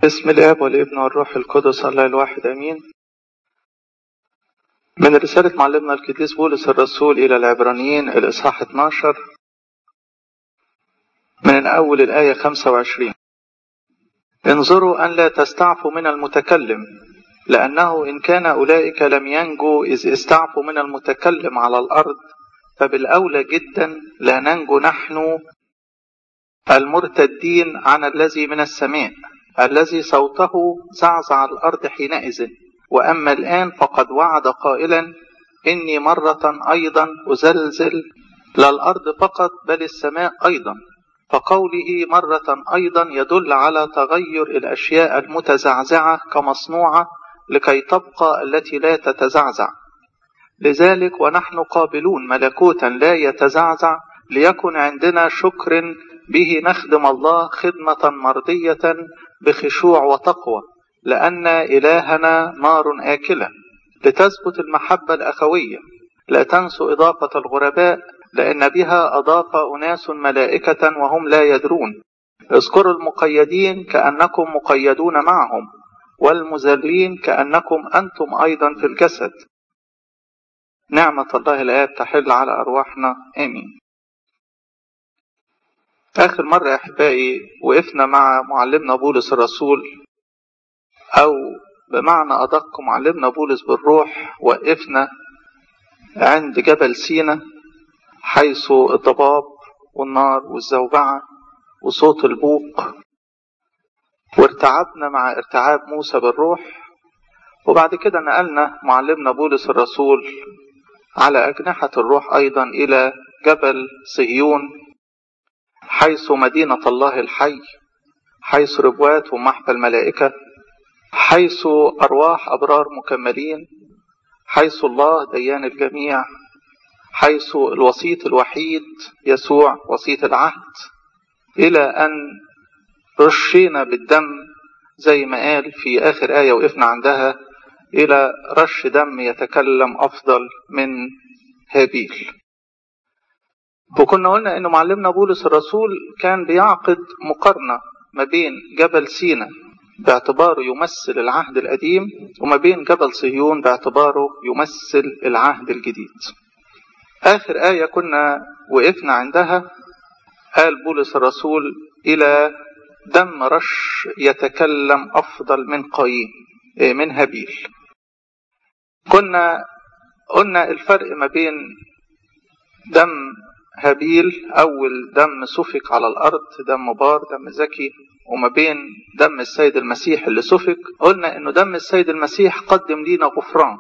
بسم الاب والابن والروح القدس الله الواحد امين من رسالة معلمنا القديس بولس الرسول إلى العبرانيين الإصحاح 12 من أول الآية 25 انظروا أن لا تستعفوا من المتكلم لأنه إن كان أولئك لم ينجوا إذ استعفوا من المتكلم على الأرض فبالأولى جدا لا ننجو نحن المرتدين عن الذي من السماء الذي صوته زعزع الأرض حينئذ وأما الآن فقد وعد قائلا إني مرة أيضا أزلزل لا الأرض فقط بل السماء أيضا فقوله مرة أيضا يدل على تغير الأشياء المتزعزعة كمصنوعة لكي تبقى التي لا تتزعزع لذلك ونحن قابلون ملكوتا لا يتزعزع ليكن عندنا شكر به نخدم الله خدمة مرضية بخشوع وتقوى لأن إلهنا نار آكلة لتثبت المحبة الأخوية لا تنسوا إضافة الغرباء لأن بها أضاف أناس ملائكة وهم لا يدرون اذكروا المقيدين كأنكم مقيدون معهم والمذلين كأنكم أنتم أيضا في الجسد نعمة الله الآب تحل على أرواحنا آمين آخر مرة يا أحبائي وقفنا مع معلمنا بولس الرسول أو بمعنى أدق معلمنا بولس بالروح وقفنا عند جبل سينا حيث الضباب والنار والزوبعة وصوت البوق وارتعبنا مع ارتعاب موسى بالروح وبعد كده نقلنا معلمنا بولس الرسول على أجنحة الروح أيضا إلى جبل صهيون حيث مدينة الله الحي حيث ربوات ومحفى الملائكة حيث أرواح أبرار مكملين حيث الله ديان الجميع حيث الوسيط الوحيد يسوع وسيط العهد إلى أن رشينا بالدم زي ما قال في آخر آية وقفنا عندها إلى رش دم يتكلم أفضل من هابيل وكنا قلنا أنه معلمنا بولس الرسول كان بيعقد مقارنة ما بين جبل سينا باعتباره يمثل العهد القديم وما بين جبل صهيون باعتباره يمثل العهد الجديد آخر آية كنا وقفنا عندها قال بولس الرسول إلى دم رش يتكلم أفضل من قايين من هابيل كنا قلنا الفرق ما بين دم هابيل أول دم سفك على الأرض دم بار دم زكي وما بين دم السيد المسيح اللي سفك قلنا انه دم السيد المسيح قدم لينا غفران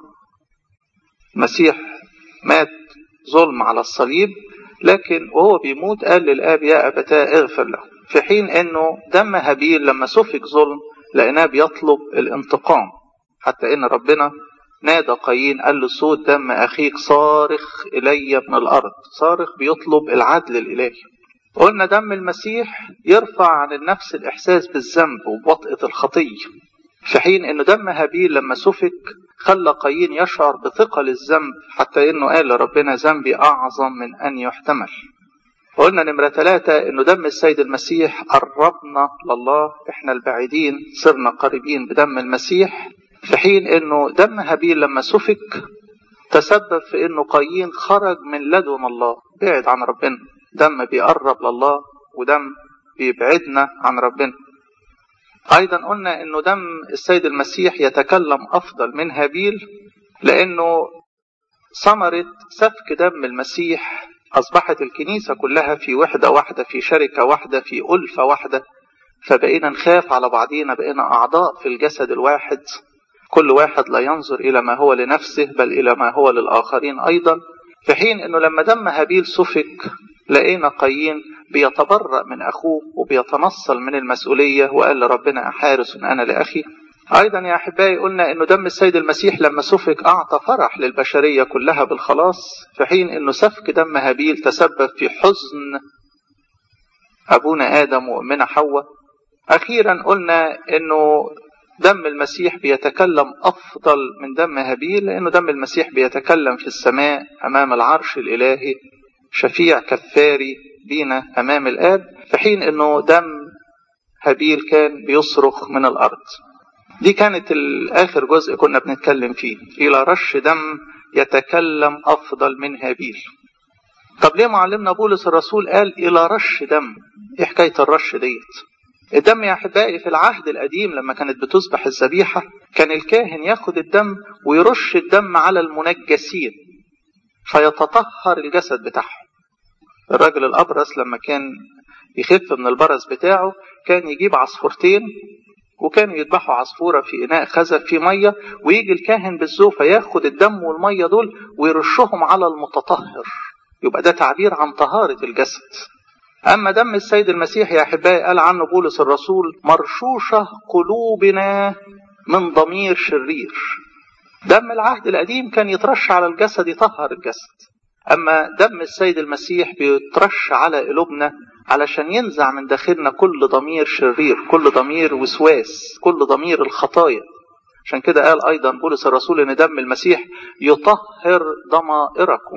المسيح مات ظلم على الصليب لكن وهو بيموت قال للآب يا أبتاه اغفر له في حين انه دم هابيل لما سفك ظلم لقيناه بيطلب الانتقام حتى ان ربنا نادى قايين قال له صوت دم اخيك صارخ الي من الارض صارخ بيطلب العدل الالهي قلنا دم المسيح يرفع عن النفس الإحساس بالذنب وبوطئة الخطية في حين أنه دم هابيل لما سفك خلى قايين يشعر بثقل الذنب حتى أنه قال لربنا ذنبي أعظم من أن يحتمل قلنا نمرة ثلاثة أنه دم السيد المسيح قربنا لله إحنا البعيدين صرنا قريبين بدم المسيح في حين أنه دم هابيل لما سفك تسبب في أنه قايين خرج من لدن الله بعد عن ربنا دم بيقرب لله ودم بيبعدنا عن ربنا أيضا قلنا أنه دم السيد المسيح يتكلم أفضل من هابيل لأنه ثمرة سفك دم المسيح أصبحت الكنيسة كلها في وحدة واحدة في شركة واحدة في ألفة واحدة فبقينا نخاف على بعضينا بقينا أعضاء في الجسد الواحد كل واحد لا ينظر إلى ما هو لنفسه بل إلى ما هو للآخرين أيضا في حين أنه لما دم هابيل سفك لقينا قايين بيتبرأ من أخوه وبيتنصل من المسؤولية وقال لربنا أحارس أنا لأخي أيضا يا أحبائي قلنا أنه دم السيد المسيح لما سفك أعطى فرح للبشرية كلها بالخلاص في حين أنه سفك دم هابيل تسبب في حزن أبونا آدم وأمنا حواء أخيرا قلنا أنه دم المسيح بيتكلم أفضل من دم هابيل لأنه دم المسيح بيتكلم في السماء أمام العرش الإلهي شفيع كفاري بينا أمام الآب في حين أنه دم هابيل كان بيصرخ من الأرض دي كانت آخر جزء كنا بنتكلم فيه إلى رش دم يتكلم أفضل من هابيل طب ليه معلمنا بولس الرسول قال إلى رش دم إيه حكاية الرش ديت الدم يا أحبائي في العهد القديم لما كانت بتذبح الذبيحة كان الكاهن ياخد الدم ويرش الدم على المنجسين فيتطهر الجسد بتاعهم الراجل الأبرص لما كان يخف من البرص بتاعه كان يجيب عصفورتين وكانوا يذبحوا عصفورة في إناء خزف فيه مية ويجي الكاهن بالزوفة ياخد الدم والمية دول ويرشهم على المتطهر يبقى ده تعبير عن طهارة الجسد أما دم السيد المسيح يا أحبائي قال عنه بولس الرسول مرشوشة قلوبنا من ضمير شرير دم العهد القديم كان يترش على الجسد يطهر الجسد أما دم السيد المسيح بيترش على قلوبنا علشان ينزع من داخلنا كل ضمير شرير كل ضمير وسواس كل ضمير الخطايا عشان كده قال أيضا بولس الرسول إن دم المسيح يطهر ضمائركم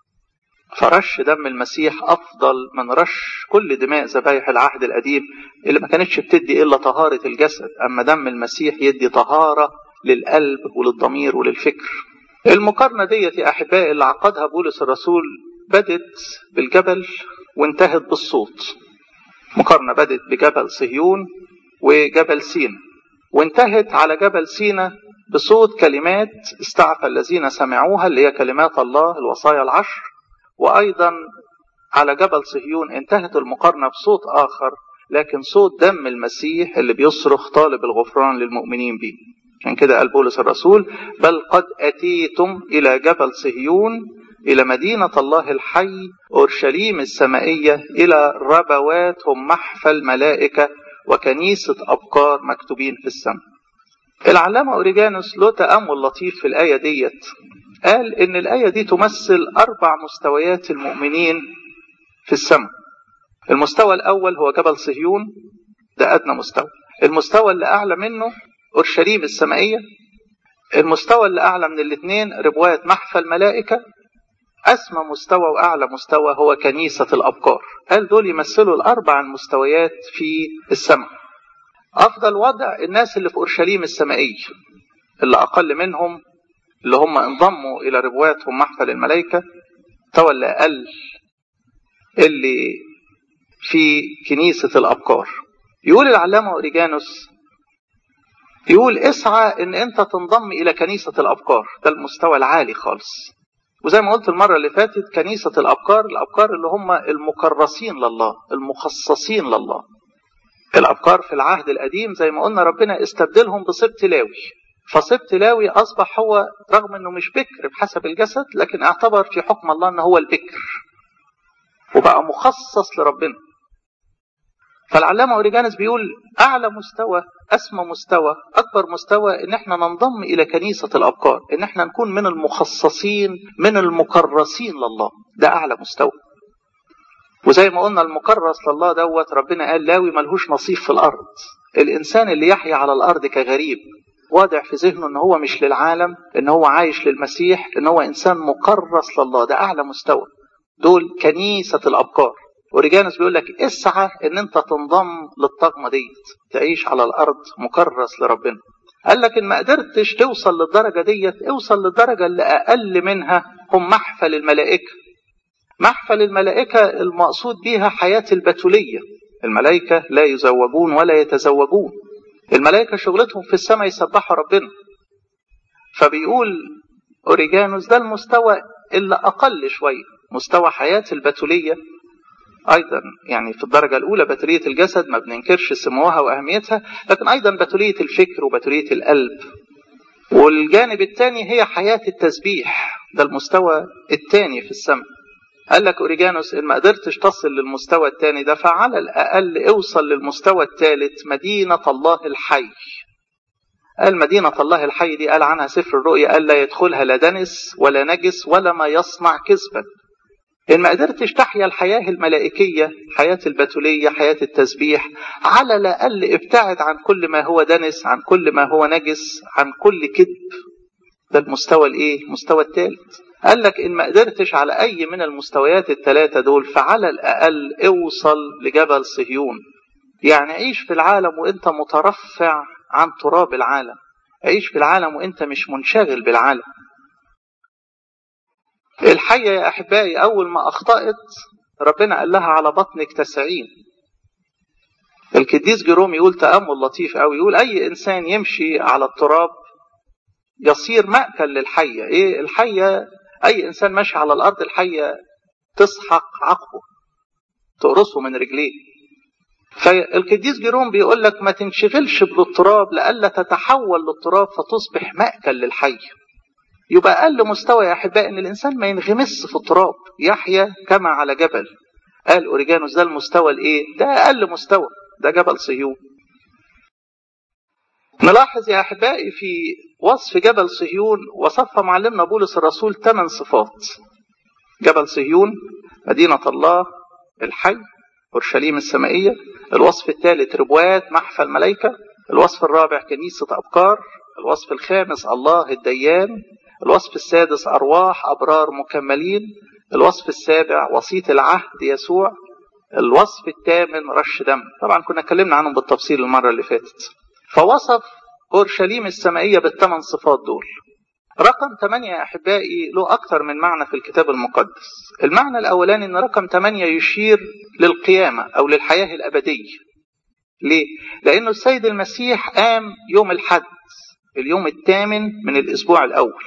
فرش دم المسيح أفضل من رش كل دماء ذبايح العهد القديم اللي ما كانتش بتدي إلا طهارة الجسد أما دم المسيح يدي طهارة للقلب وللضمير وللفكر المقارنة ديت يا أحبائي اللي عقدها بولس الرسول بدت بالجبل وانتهت بالصوت مقارنة بدت بجبل صهيون وجبل سينا وانتهت على جبل سينا بصوت كلمات استعفى الذين سمعوها اللي هي كلمات الله الوصايا العشر وأيضا على جبل صهيون انتهت المقارنة بصوت آخر لكن صوت دم المسيح اللي بيصرخ طالب الغفران للمؤمنين به عشان كده قال بولس الرسول بل قد أتيتم إلى جبل صهيون إلى مدينة الله الحي أورشليم السمائية إلى ربوات هم محفى الملائكة وكنيسة أبكار مكتوبين في السماء العلامة أوريجانوس له تأمل لطيف في الآية ديت قال إن الآية دي تمثل أربع مستويات المؤمنين في السماء المستوى الأول هو جبل صهيون ده أدنى مستوى المستوى اللي أعلى منه أورشليم السمائية المستوى اللي أعلى من الاثنين ربوات محفى الملائكة أسمى مستوى وأعلى مستوى هو كنيسة الأبكار قال دول يمثلوا الأربع المستويات في السماء أفضل وضع الناس اللي في أورشليم السمائية اللي أقل منهم اللي هم انضموا إلى ربواتهم محفل الملائكة المستوى اللي أقل اللي في كنيسة الأبكار يقول العلامة أوريجانوس يقول اسعى ان انت تنضم الى كنيسة الابكار ده المستوى العالي خالص وزي ما قلت المرة اللي فاتت كنيسة الابكار الابكار اللي هم المكرسين لله المخصصين لله الابكار في العهد القديم زي ما قلنا ربنا استبدلهم بسبط لاوي فسبط لاوي اصبح هو رغم انه مش بكر بحسب الجسد لكن اعتبر في حكم الله ان هو البكر وبقى مخصص لربنا فالعلامة أوريجانس بيقول أعلى مستوى أسمى مستوى أكبر مستوى إن إحنا ننضم إلى كنيسة الأبكار إن إحنا نكون من المخصصين من المكرسين لله ده أعلى مستوى وزي ما قلنا المكرس لله دوت ربنا قال لاوي ملهوش نصيب في الأرض الإنسان اللي يحيا على الأرض كغريب واضع في ذهنه ان هو مش للعالم ان هو عايش للمسيح ان هو انسان مكرس لله ده اعلى مستوى دول كنيسة الابكار اوريجانوس بيقول لك اسعى ان انت تنضم للطغمه ديت تعيش على الارض مكرس لربنا قال لك ان ما قدرتش توصل للدرجه ديت اوصل للدرجه اللي اقل منها هم محفل الملائكه محفل الملائكه المقصود بيها حياه البتوليه الملائكه لا يزوجون ولا يتزوجون الملائكه شغلتهم في السماء يسبحوا ربنا فبيقول اوريجانوس ده المستوى اللي اقل شويه مستوى حياه البتوليه ايضا يعني في الدرجه الاولى بتوليه الجسد ما بننكرش سموها واهميتها لكن ايضا بتوليه الفكر وبتوليه القلب والجانب الثاني هي حياه التسبيح ده المستوى الثاني في السماء قال لك اوريجانوس ان ما قدرتش تصل للمستوى الثاني ده فعلى الاقل اوصل للمستوى الثالث مدينه الله الحي قال مدينة الله الحي دي قال عنها سفر الرؤيا قال لا يدخلها لا دنس ولا نجس ولا ما يصنع كذبا إن ما قدرتش تحيا الحياة الملائكية حياة البتولية حياة التسبيح على الأقل ابتعد عن كل ما هو دنس عن كل ما هو نجس عن كل كذب ده المستوى الإيه؟ المستوى الثالث قال لك إن ما قدرتش على أي من المستويات الثلاثة دول فعلى الأقل اوصل لجبل صهيون يعني عيش في العالم وانت مترفع عن تراب العالم عيش في العالم وانت مش منشغل بالعالم الحية يا أحبائي أول ما أخطأت ربنا قال لها على بطنك تسعين القديس جيروم يقول تأمل لطيف أوي يقول أي إنسان يمشي على التراب يصير مأكل للحية إيه الحية أي إنسان ماشي على الأرض الحية تسحق عقبه تقرصه من رجليه فالقديس جيروم بيقول لك ما تنشغلش بالتراب لئلا تتحول للتراب فتصبح مأكل للحي يبقى أقل مستوى يا أحبائي إن الإنسان ما ينغمس في التراب يحيا كما على جبل قال أوريجانوس ده المستوى الإيه؟ ده أقل مستوى ده جبل صهيون نلاحظ يا أحبائي في وصف جبل صهيون وصفها معلمنا بولس الرسول ثمان صفات جبل صهيون مدينة الله الحي أورشليم السمائية الوصف الثالث ربوات محفى الملائكة الوصف الرابع كنيسة أبكار الوصف الخامس الله الديان الوصف السادس أرواح أبرار مكملين الوصف السابع وسيط العهد يسوع الوصف الثامن رش دم طبعا كنا اتكلمنا عنهم بالتفصيل المرة اللي فاتت فوصف أورشليم السمائية بالثمان صفات دول رقم 8 يا أحبائي له أكثر من معنى في الكتاب المقدس المعنى الأولاني أن رقم 8 يشير للقيامة أو للحياة الأبدية ليه؟ لأنه السيد المسيح قام يوم الحد اليوم الثامن من الأسبوع الأول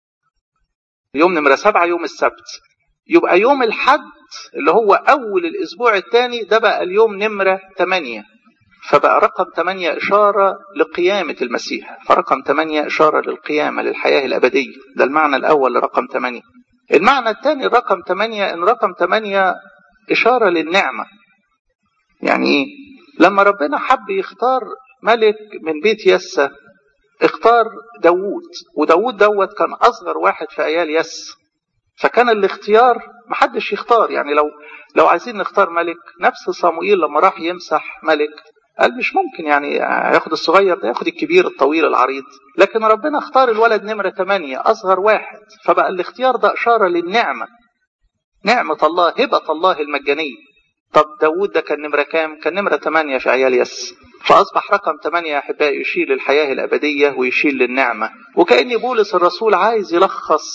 يوم نمرة سبعة يوم السبت يبقى يوم الحد اللي هو أول الأسبوع الثاني ده بقى اليوم نمرة 8 فبقى رقم 8 إشارة لقيامة المسيح فرقم 8 إشارة للقيامة للحياة الأبدية ده المعنى الأول لرقم 8 المعنى الثاني رقم 8 إن رقم 8 إشارة للنعمة يعني إيه؟ لما ربنا حب يختار ملك من بيت يسى اختار داوود وداوود دوت كان أصغر واحد في عيال يس فكان الاختيار محدش يختار يعني لو لو عايزين نختار ملك نفس صموئيل لما راح يمسح ملك قال مش ممكن يعني ياخد الصغير ده ياخد الكبير الطويل العريض لكن ربنا اختار الولد نمرة 8 أصغر واحد فبقى الاختيار ده إشارة للنعمة نعمة الله هبة الله المجانية طب داود ده كان نمرة كام؟ كان نمرة 8 في عيال يس فأصبح رقم 8 يا أحبائي يشير للحياة الأبدية ويشير للنعمة وكأن بولس الرسول عايز يلخص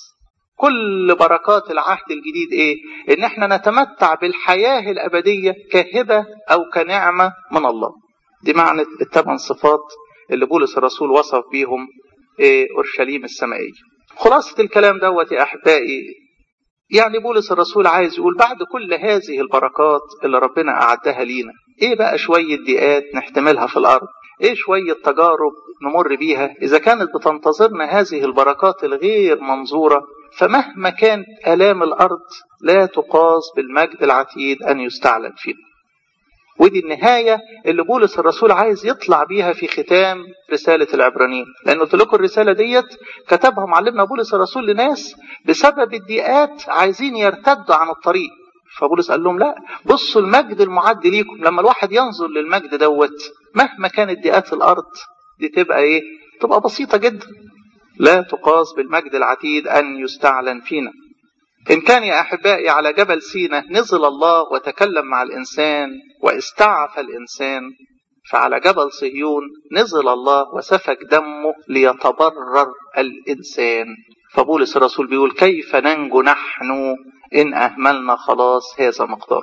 كل بركات العهد الجديد ايه ان احنا نتمتع بالحياة الابدية كهبة او كنعمة من الله دي معنى الثمان صفات اللي بولس الرسول وصف بيهم إيه اورشليم السمائية خلاصة الكلام دوت يا احبائي يعني بولس الرسول عايز يقول بعد كل هذه البركات اللي ربنا أعدها لينا ايه بقى شوية ضيقات نحتملها في الارض ايه شوية تجارب نمر بيها اذا كانت بتنتظرنا هذه البركات الغير منظورة فمهما كانت آلام الأرض لا تقاس بالمجد العتيد أن يستعلن فينا ودي النهاية اللي بولس الرسول عايز يطلع بيها في ختام رسالة العبرانيين لأن قلت لكم الرسالة ديت كتبها معلمنا بولس الرسول لناس بسبب الضيقات عايزين يرتدوا عن الطريق فبولس قال لهم لا بصوا المجد المعد ليكم لما الواحد ينظر للمجد دوت مهما كانت ضيقات الأرض دي تبقى إيه تبقى بسيطة جدا لا تقاس بالمجد العتيد أن يستعلن فينا إن كان يا أحبائي على جبل سينا نزل الله وتكلم مع الإنسان واستعفى الإنسان فعلى جبل صهيون نزل الله وسفك دمه ليتبرر الإنسان فبولس الرسول بيقول كيف ننجو نحن إن أهملنا خلاص هذا مقدار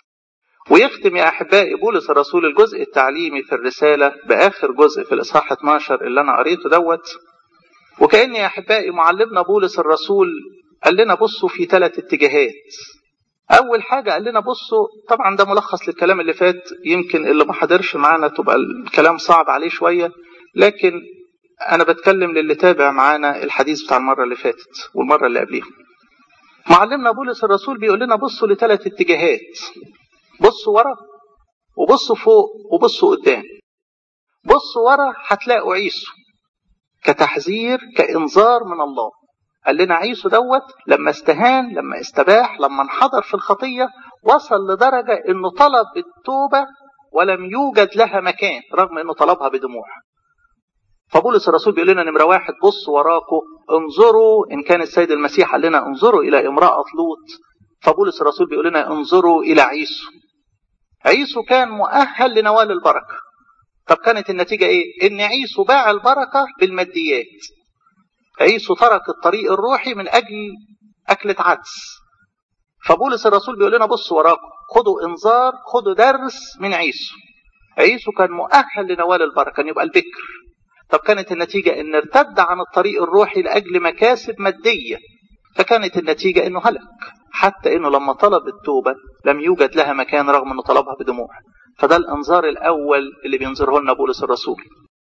ويختم يا أحبائي بولس الرسول الجزء التعليمي في الرسالة بآخر جزء في الإصحاح 12 اللي أنا قريته دوت وكأن يا أحبائي معلمنا بولس الرسول قال لنا بصوا في ثلاث اتجاهات أول حاجة قال لنا بصوا طبعا ده ملخص للكلام اللي فات يمكن اللي ما حضرش معانا تبقى الكلام صعب عليه شوية لكن أنا بتكلم للي تابع معانا الحديث بتاع المرة اللي فاتت والمرة اللي قبليها معلمنا بولس الرسول بيقول لنا بصوا لثلاث اتجاهات بصوا ورا وبصوا فوق وبصوا قدام بصوا ورا هتلاقوا عيسو كتحذير كإنذار من الله قال لنا عيسو دوت لما استهان لما استباح لما انحضر في الخطية وصل لدرجة انه طلب التوبة ولم يوجد لها مكان رغم انه طلبها بدموع فبولس الرسول بيقول لنا نمرة واحد بصوا وراكم انظروا إن كان السيد المسيح قال لنا انظروا إلى امرأة لوط فبولس الرسول بيقول لنا انظروا إلى عيسو عيسو كان مؤهل لنوال البركة طب كانت النتيجة ايه ان عيسو باع البركة بالماديات عيسو ترك الطريق الروحي من اجل اكلة عدس فبولس الرسول بيقول لنا بصوا وراكم خدوا انذار خدوا درس من عيسو عيسو كان مؤهل لنوال البركة ان يبقى البكر طب كانت النتيجة ان ارتد عن الطريق الروحي لاجل مكاسب مادية فكانت النتيجة انه هلك حتى انه لما طلب التوبة لم يوجد لها مكان رغم انه طلبها بدموع فده الانذار الاول اللي بينظره لنا بولس الرسول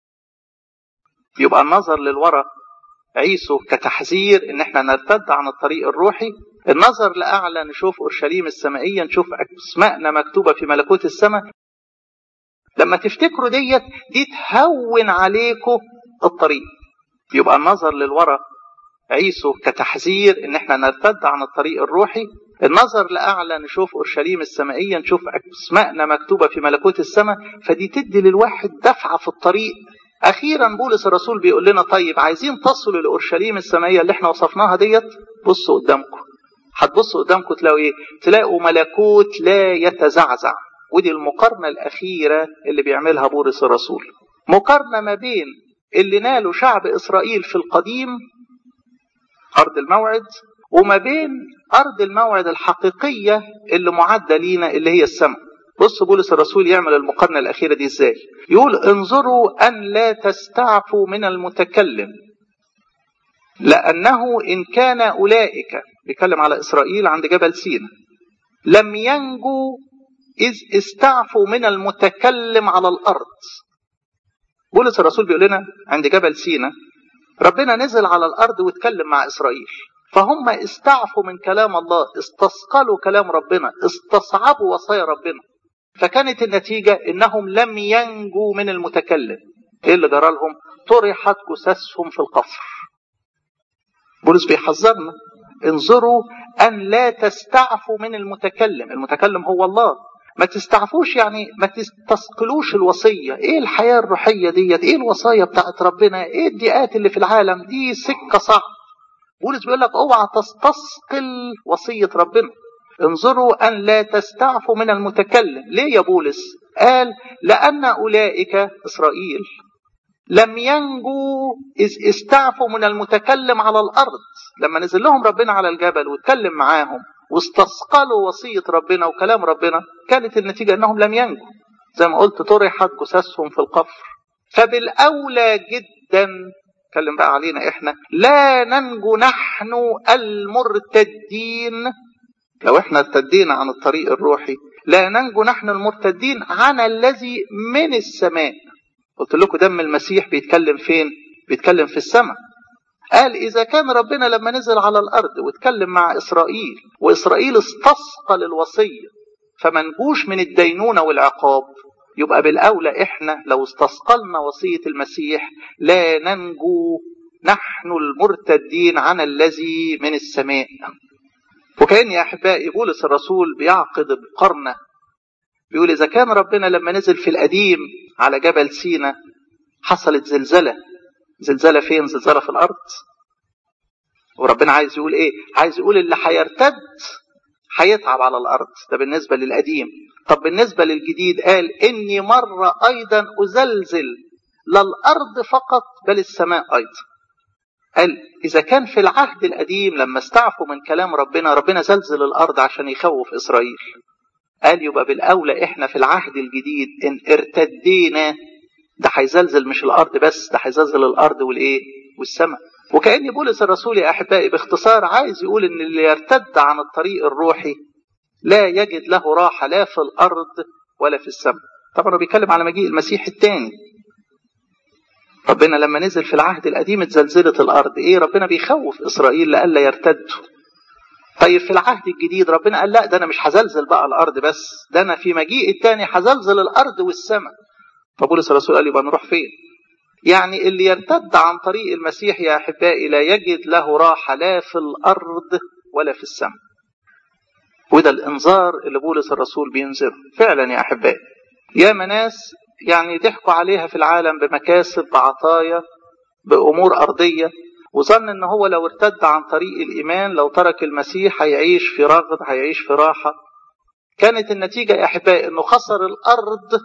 يبقى النظر للوراء عيسو كتحذير ان احنا نرتد عن الطريق الروحي النظر لاعلى نشوف اورشليم السمائيه نشوف اسماءنا مكتوبه في ملكوت السماء لما تفتكروا ديت دي تهون عليكم الطريق يبقى النظر للوراء عيسو كتحذير ان احنا نرتد عن الطريق الروحي النظر لاعلى نشوف اورشليم السمائيه نشوف اسماءنا مكتوبه في ملكوت السماء فدي تدي للواحد دفعه في الطريق اخيرا بولس الرسول بيقول لنا طيب عايزين تصلوا لاورشليم السمائيه اللي احنا وصفناها ديت بصوا قدامكم هتبصوا قدامكم تلاقوا ايه تلاقوا ملكوت لا يتزعزع ودي المقارنه الاخيره اللي بيعملها بولس الرسول مقارنه ما بين اللي ناله شعب اسرائيل في القديم ارض الموعد وما بين ارض الموعد الحقيقيه اللي معده لينا اللي هي السماء بص بولس الرسول يعمل المقارنه الاخيره دي ازاي يقول انظروا ان لا تستعفوا من المتكلم لانه ان كان اولئك بيتكلم على اسرائيل عند جبل سينا لم ينجوا اذ استعفوا من المتكلم على الارض بولس الرسول بيقول لنا عند جبل سينا ربنا نزل على الارض واتكلم مع اسرائيل فهم استعفوا من كلام الله استثقلوا كلام ربنا استصعبوا وصايا ربنا فكانت النتيجة انهم لم ينجوا من المتكلم ايه اللي جرى لهم طرحت جثثهم في القفر بولس بيحذرنا انظروا ان لا تستعفوا من المتكلم المتكلم هو الله ما تستعفوش يعني ما تستثقلوش الوصية ايه الحياة الروحية ديت ايه الوصايا بتاعت ربنا ايه الدقات اللي في العالم دي سكة صعب بولس بيقول لك اوعى تستثقل وصية ربنا انظروا أن لا تستعفوا من المتكلم ليه يا بولس قال لأن أولئك إسرائيل لم ينجوا إذ استعفوا من المتكلم على الأرض لما نزل لهم ربنا على الجبل واتكلم معاهم واستثقلوا وصية ربنا وكلام ربنا كانت النتيجة أنهم لم ينجوا زي ما قلت طرحت جثثهم في القفر فبالأولى جدا اتكلم بقى علينا احنا لا ننجو نحن المرتدين لو احنا ارتدينا عن الطريق الروحي لا ننجو نحن المرتدين عن الذي من السماء قلت لكم دم المسيح بيتكلم فين بيتكلم في السماء قال إذا كان ربنا لما نزل على الأرض واتكلم مع إسرائيل وإسرائيل استثقل الوصية فما نجوش من الدينونة والعقاب يبقى بالأولى إحنا لو استثقلنا وصية المسيح لا ننجو نحن المرتدين عن الذي من السماء وكأن يا أحبائي بولس الرسول بيعقد بقرنة بيقول إذا كان ربنا لما نزل في القديم على جبل سينا حصلت زلزلة زلزلة فين زلزلة في الأرض وربنا عايز يقول إيه عايز يقول اللي هيرتد هيتعب على الأرض ده بالنسبة للقديم طب بالنسبة للجديد قال إني مرة أيضا أزلزل لا الأرض فقط بل السماء أيضا قال إذا كان في العهد القديم لما استعفوا من كلام ربنا ربنا زلزل الأرض عشان يخوف إسرائيل قال يبقى بالأولى إحنا في العهد الجديد إن ارتدينا ده هيزلزل مش الأرض بس ده هيزلزل الأرض والإيه والسماء وكأن بولس الرسول يا أحبائي باختصار عايز يقول إن اللي يرتد عن الطريق الروحي لا يجد له راحة لا في الأرض ولا في السماء طبعا هو بيتكلم على مجيء المسيح الثاني ربنا لما نزل في العهد القديم اتزلزلت الارض ايه ربنا بيخوف اسرائيل لئلا يرتدوا طيب في العهد الجديد ربنا قال لا ده انا مش هزلزل بقى الارض بس ده انا في مجيء التاني هزلزل الارض والسماء فبولس الرسول قال يبقى نروح فين يعني اللي يرتد عن طريق المسيح يا احبائي لا يجد له راحه لا في الارض ولا في السماء وده الانذار اللي بولس الرسول بينذره فعلا يا احبائي يا ناس يعني ضحكوا عليها في العالم بمكاسب بعطايا بأمور أرضية وظن ان هو لو ارتد عن طريق الإيمان لو ترك المسيح هيعيش في رغد هيعيش في راحة كانت النتيجة يا أحبائي أنه خسر الأرض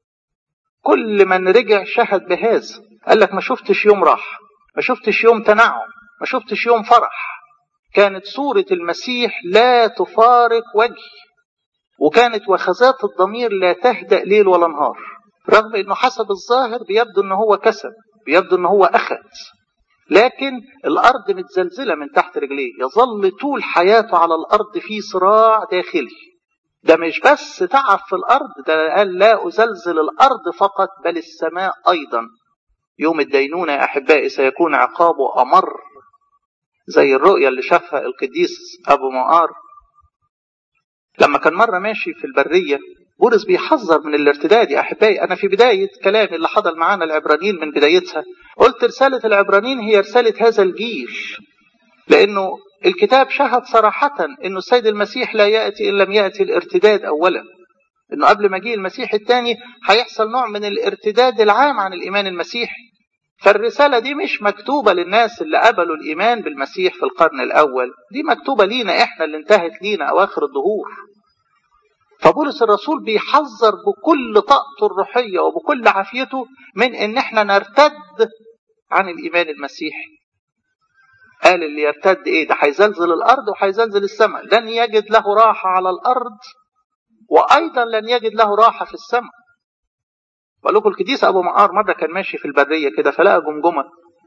كل من رجع شهد بهذا قال لك ما شفتش يوم راح ما شفتش يوم تنعم ما شفتش يوم فرح كانت صورة المسيح لا تفارق وجهي وكانت وخزات الضمير لا تهدأ ليل ولا نهار رغم انه حسب الظاهر بيبدو انه هو كسب بيبدو انه هو اخذ لكن الارض متزلزله من تحت رجليه يظل طول حياته على الارض في صراع داخلي ده مش بس تعب في الارض ده قال لا ازلزل الارض فقط بل السماء ايضا يوم الدينونه يا احبائي سيكون عقابه امر زي الرؤيا اللي شافها القديس ابو مقار لما كان مره ماشي في البريه بولس بيحذر من الارتداد يا احبائي انا في بدايه كلامي اللي حضر معانا العبرانيين من بدايتها قلت رساله العبرانيين هي رساله هذا الجيل لانه الكتاب شهد صراحه انه السيد المسيح لا ياتي ان لم ياتي الارتداد اولا انه قبل مجيء المسيح الثاني هيحصل نوع من الارتداد العام عن الايمان المسيحي فالرساله دي مش مكتوبه للناس اللي قبلوا الايمان بالمسيح في القرن الاول دي مكتوبه لينا احنا اللي انتهت لينا اواخر الدهور فبولس الرسول بيحذر بكل طاقته الروحية وبكل عافيته من ان احنا نرتد عن الايمان المسيحي قال اللي يرتد ايه ده هيزلزل الارض وهيزلزل السماء لن يجد له راحة على الارض وايضا لن يجد له راحة في السماء بقول لكم القديس ابو مقار مرة كان ماشي في البرية كده فلقى جمجمة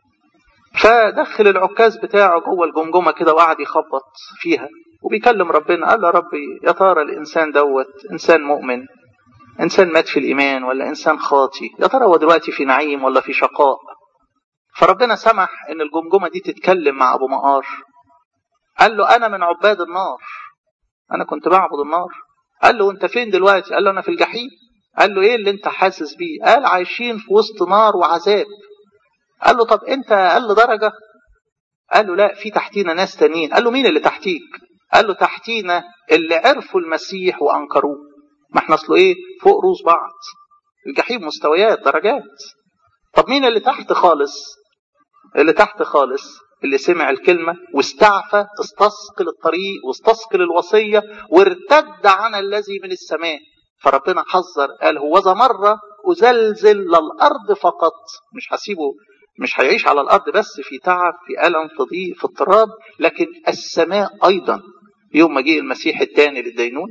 فدخل العكاز بتاعه جوه الجمجمة كده وقعد يخبط فيها وبيكلم ربنا قال له ربي يا ترى الانسان دوت انسان مؤمن انسان مات في الايمان ولا انسان خاطي يا ترى هو دلوقتي في نعيم ولا في شقاء فربنا سمح ان الجمجمه دي تتكلم مع ابو مقار قال له انا من عباد النار انا كنت بعبد النار قال له انت فين دلوقتي قال له انا في الجحيم قال له ايه اللي انت حاسس بيه قال عايشين في وسط نار وعذاب قال له طب انت اقل درجه قال له لا في تحتينا ناس تانيين قال له مين اللي تحتيك قال له تحتينا اللي عرفوا المسيح وانكروه ما احنا اصله ايه فوق روس بعض الجحيم مستويات درجات طب مين اللي تحت خالص اللي تحت خالص اللي سمع الكلمة واستعفى استثقل الطريق واستثقل الوصية وارتد عن الذي من السماء فربنا حذر قال هو ذا مرة أزلزل للأرض فقط مش هسيبه مش هيعيش على الأرض بس في تعب في ألم في ضيق في اضطراب لكن السماء أيضا يوم ما جه المسيح الثاني للدينون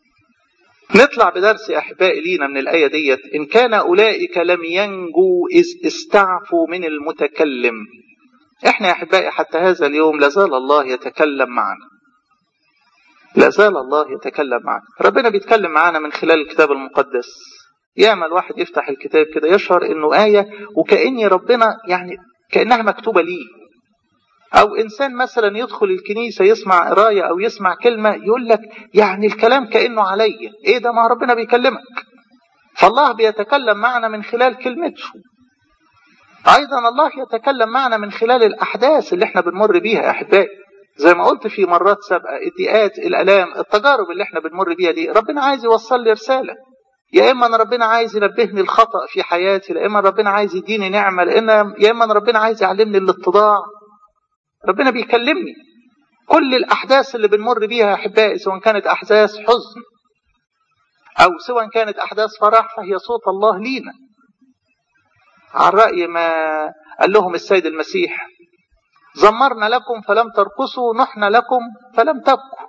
نطلع بدرس يا أحبائي لينا من الآية ديت إن كان أولئك لم ينجوا إذ استعفوا من المتكلم إحنا يا أحبائي حتى هذا اليوم لازال الله يتكلم معنا لازال الله يتكلم معنا ربنا بيتكلم معنا من خلال الكتاب المقدس ياما الواحد يفتح الكتاب كده يشعر انه آية وكأني ربنا يعني كأنها مكتوبة ليه أو إنسان مثلا يدخل الكنيسة يسمع قراية أو يسمع كلمة يقول لك يعني الكلام كأنه عليا إيه ده ما ربنا بيكلمك فالله بيتكلم معنا من خلال كلمته أيضا الله يتكلم معنا من خلال الأحداث اللي احنا بنمر بيها يا أحبائي زي ما قلت في مرات سابقة الضيقات الآلام التجارب اللي احنا بنمر بيها دي ربنا عايز يوصل لي رسالة يا اما ان ربنا عايز ينبهني الخطا في حياتي يا اما ربنا عايز يديني نعمه لان يا اما ان ربنا عايز يعلمني الاتضاع ربنا بيكلمني كل الاحداث اللي بنمر بيها يا احبائي سواء كانت احداث حزن او سواء كانت احداث فرح فهي صوت الله لينا على راي ما قال لهم السيد المسيح زمرنا لكم فلم ترقصوا نحن لكم فلم تبكوا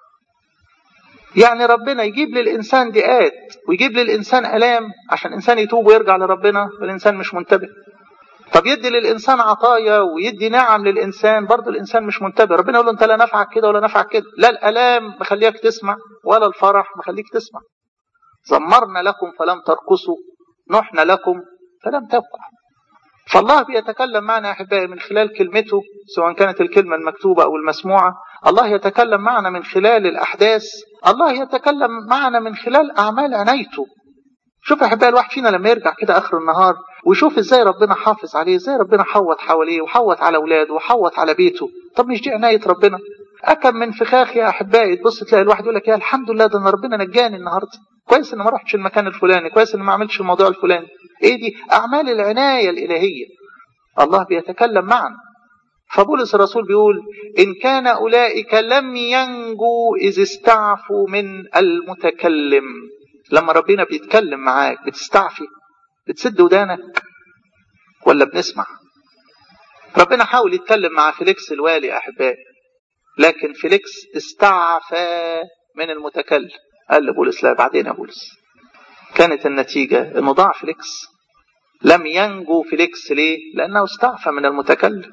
يعني ربنا يجيب للإنسان ضيقات ويجيب للإنسان ألام عشان الإنسان يتوب ويرجع لربنا والإنسان مش منتبه طب يدي للإنسان عطايا ويدي نعم للإنسان برضه الإنسان مش منتبه ربنا يقول له أنت لا نفعك كده ولا نفعك كده لا الألام مخليك تسمع ولا الفرح مخليك تسمع زمرنا لكم فلم ترقصوا نحن لكم فلم تبكوا فالله بيتكلم معنا يا احبائي من خلال كلمته سواء كانت الكلمه المكتوبه او المسموعه الله يتكلم معنا من خلال الاحداث الله يتكلم معنا من خلال اعمال عنايته شوف يا احبائي الواحد فينا لما يرجع كده اخر النهار ويشوف ازاي ربنا حافظ عليه ازاي ربنا حوط حواليه وحوط على اولاده وحوط على بيته طب مش دي عنايه ربنا اكم من فخاخ يا احبائي تبص تلاقي الواحد يقول لك يا الحمد لله ده انا ربنا نجاني النهارده كويس ان ما رحتش المكان الفلاني كويس ان ما عملتش الموضوع الفلاني ايه دي اعمال العنايه الالهيه الله بيتكلم معنا فبولس الرسول بيقول إن كان أولئك لم ينجوا إذ استعفوا من المتكلم لما ربنا بيتكلم معاك بتستعفي بتسد ودانك ولا بنسمع ربنا حاول يتكلم مع فيليكس الوالي أحبائي لكن فيليكس استعفى من المتكلم قال لبولس لا بعدين يا بولس كانت النتيجة انه ضاع فيليكس لم ينجو فيليكس ليه لانه استعفى من المتكلم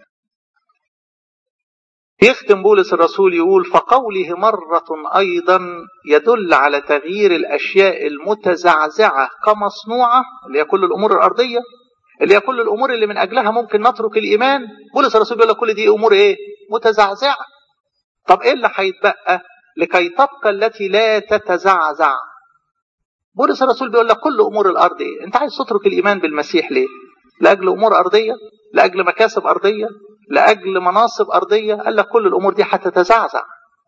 يختم بولس الرسول يقول فقوله مرة أيضا يدل على تغيير الأشياء المتزعزعة كمصنوعة اللي هي كل الأمور الأرضية اللي هي كل الأمور اللي من أجلها ممكن نترك الإيمان بولس الرسول بيقول لك كل دي أمور إيه متزعزعة طب إيه اللي هيتبقى لكي تبقى التي لا تتزعزع بولس الرسول بيقول لك كل امور الارض ايه انت عايز تترك الايمان بالمسيح ليه لاجل امور ارضيه لاجل مكاسب ارضيه لاجل مناصب ارضيه قال لك كل الامور دي هتتزعزع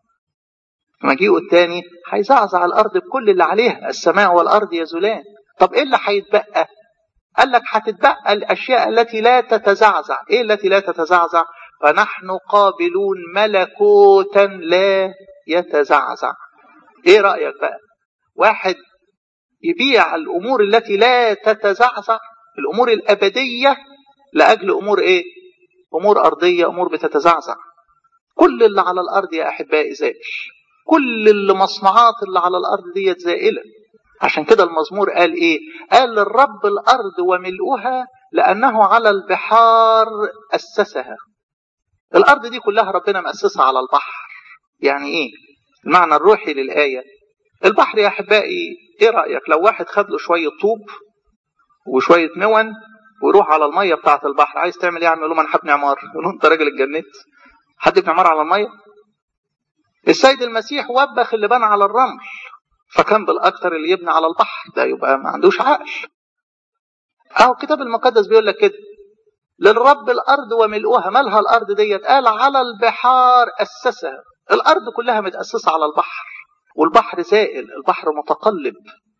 مجيئه الثاني هيزعزع الارض بكل اللي عليها السماء والارض يزولان طب ايه اللي هيتبقى قال لك هتتبقى الاشياء التي لا تتزعزع ايه التي لا تتزعزع فنحن قابلون ملكوتا لا يتزعزع ايه رايك بقى واحد يبيع الامور التي لا تتزعزع الامور الابديه لاجل امور ايه امور ارضيه امور بتتزعزع كل اللي على الارض يا احبائي زائل كل المصنوعات اللي على الارض ديت زائله عشان كده المزمور قال ايه قال الرب الارض وملؤها لانه على البحار اسسها الارض دي كلها ربنا مؤسسها على البحر يعني ايه المعنى الروحي للايه البحر يا احبائي ايه رايك لو واحد خد له شويه طوب وشويه نون ويروح على الميه بتاعه البحر عايز تعمل ايه يا عم يقول له انا هبني عمار يقول له انت راجل اتجننت حد يبني عمار على الميه السيد المسيح وبخ اللي بنى على الرمل فكان بالاكثر اللي يبني على البحر ده يبقى ما عندوش عقل اهو الكتاب المقدس بيقول لك كده للرب الارض وملؤها مالها الارض ديت قال على البحار اسسها الارض كلها متاسسه على البحر والبحر زائل البحر متقلب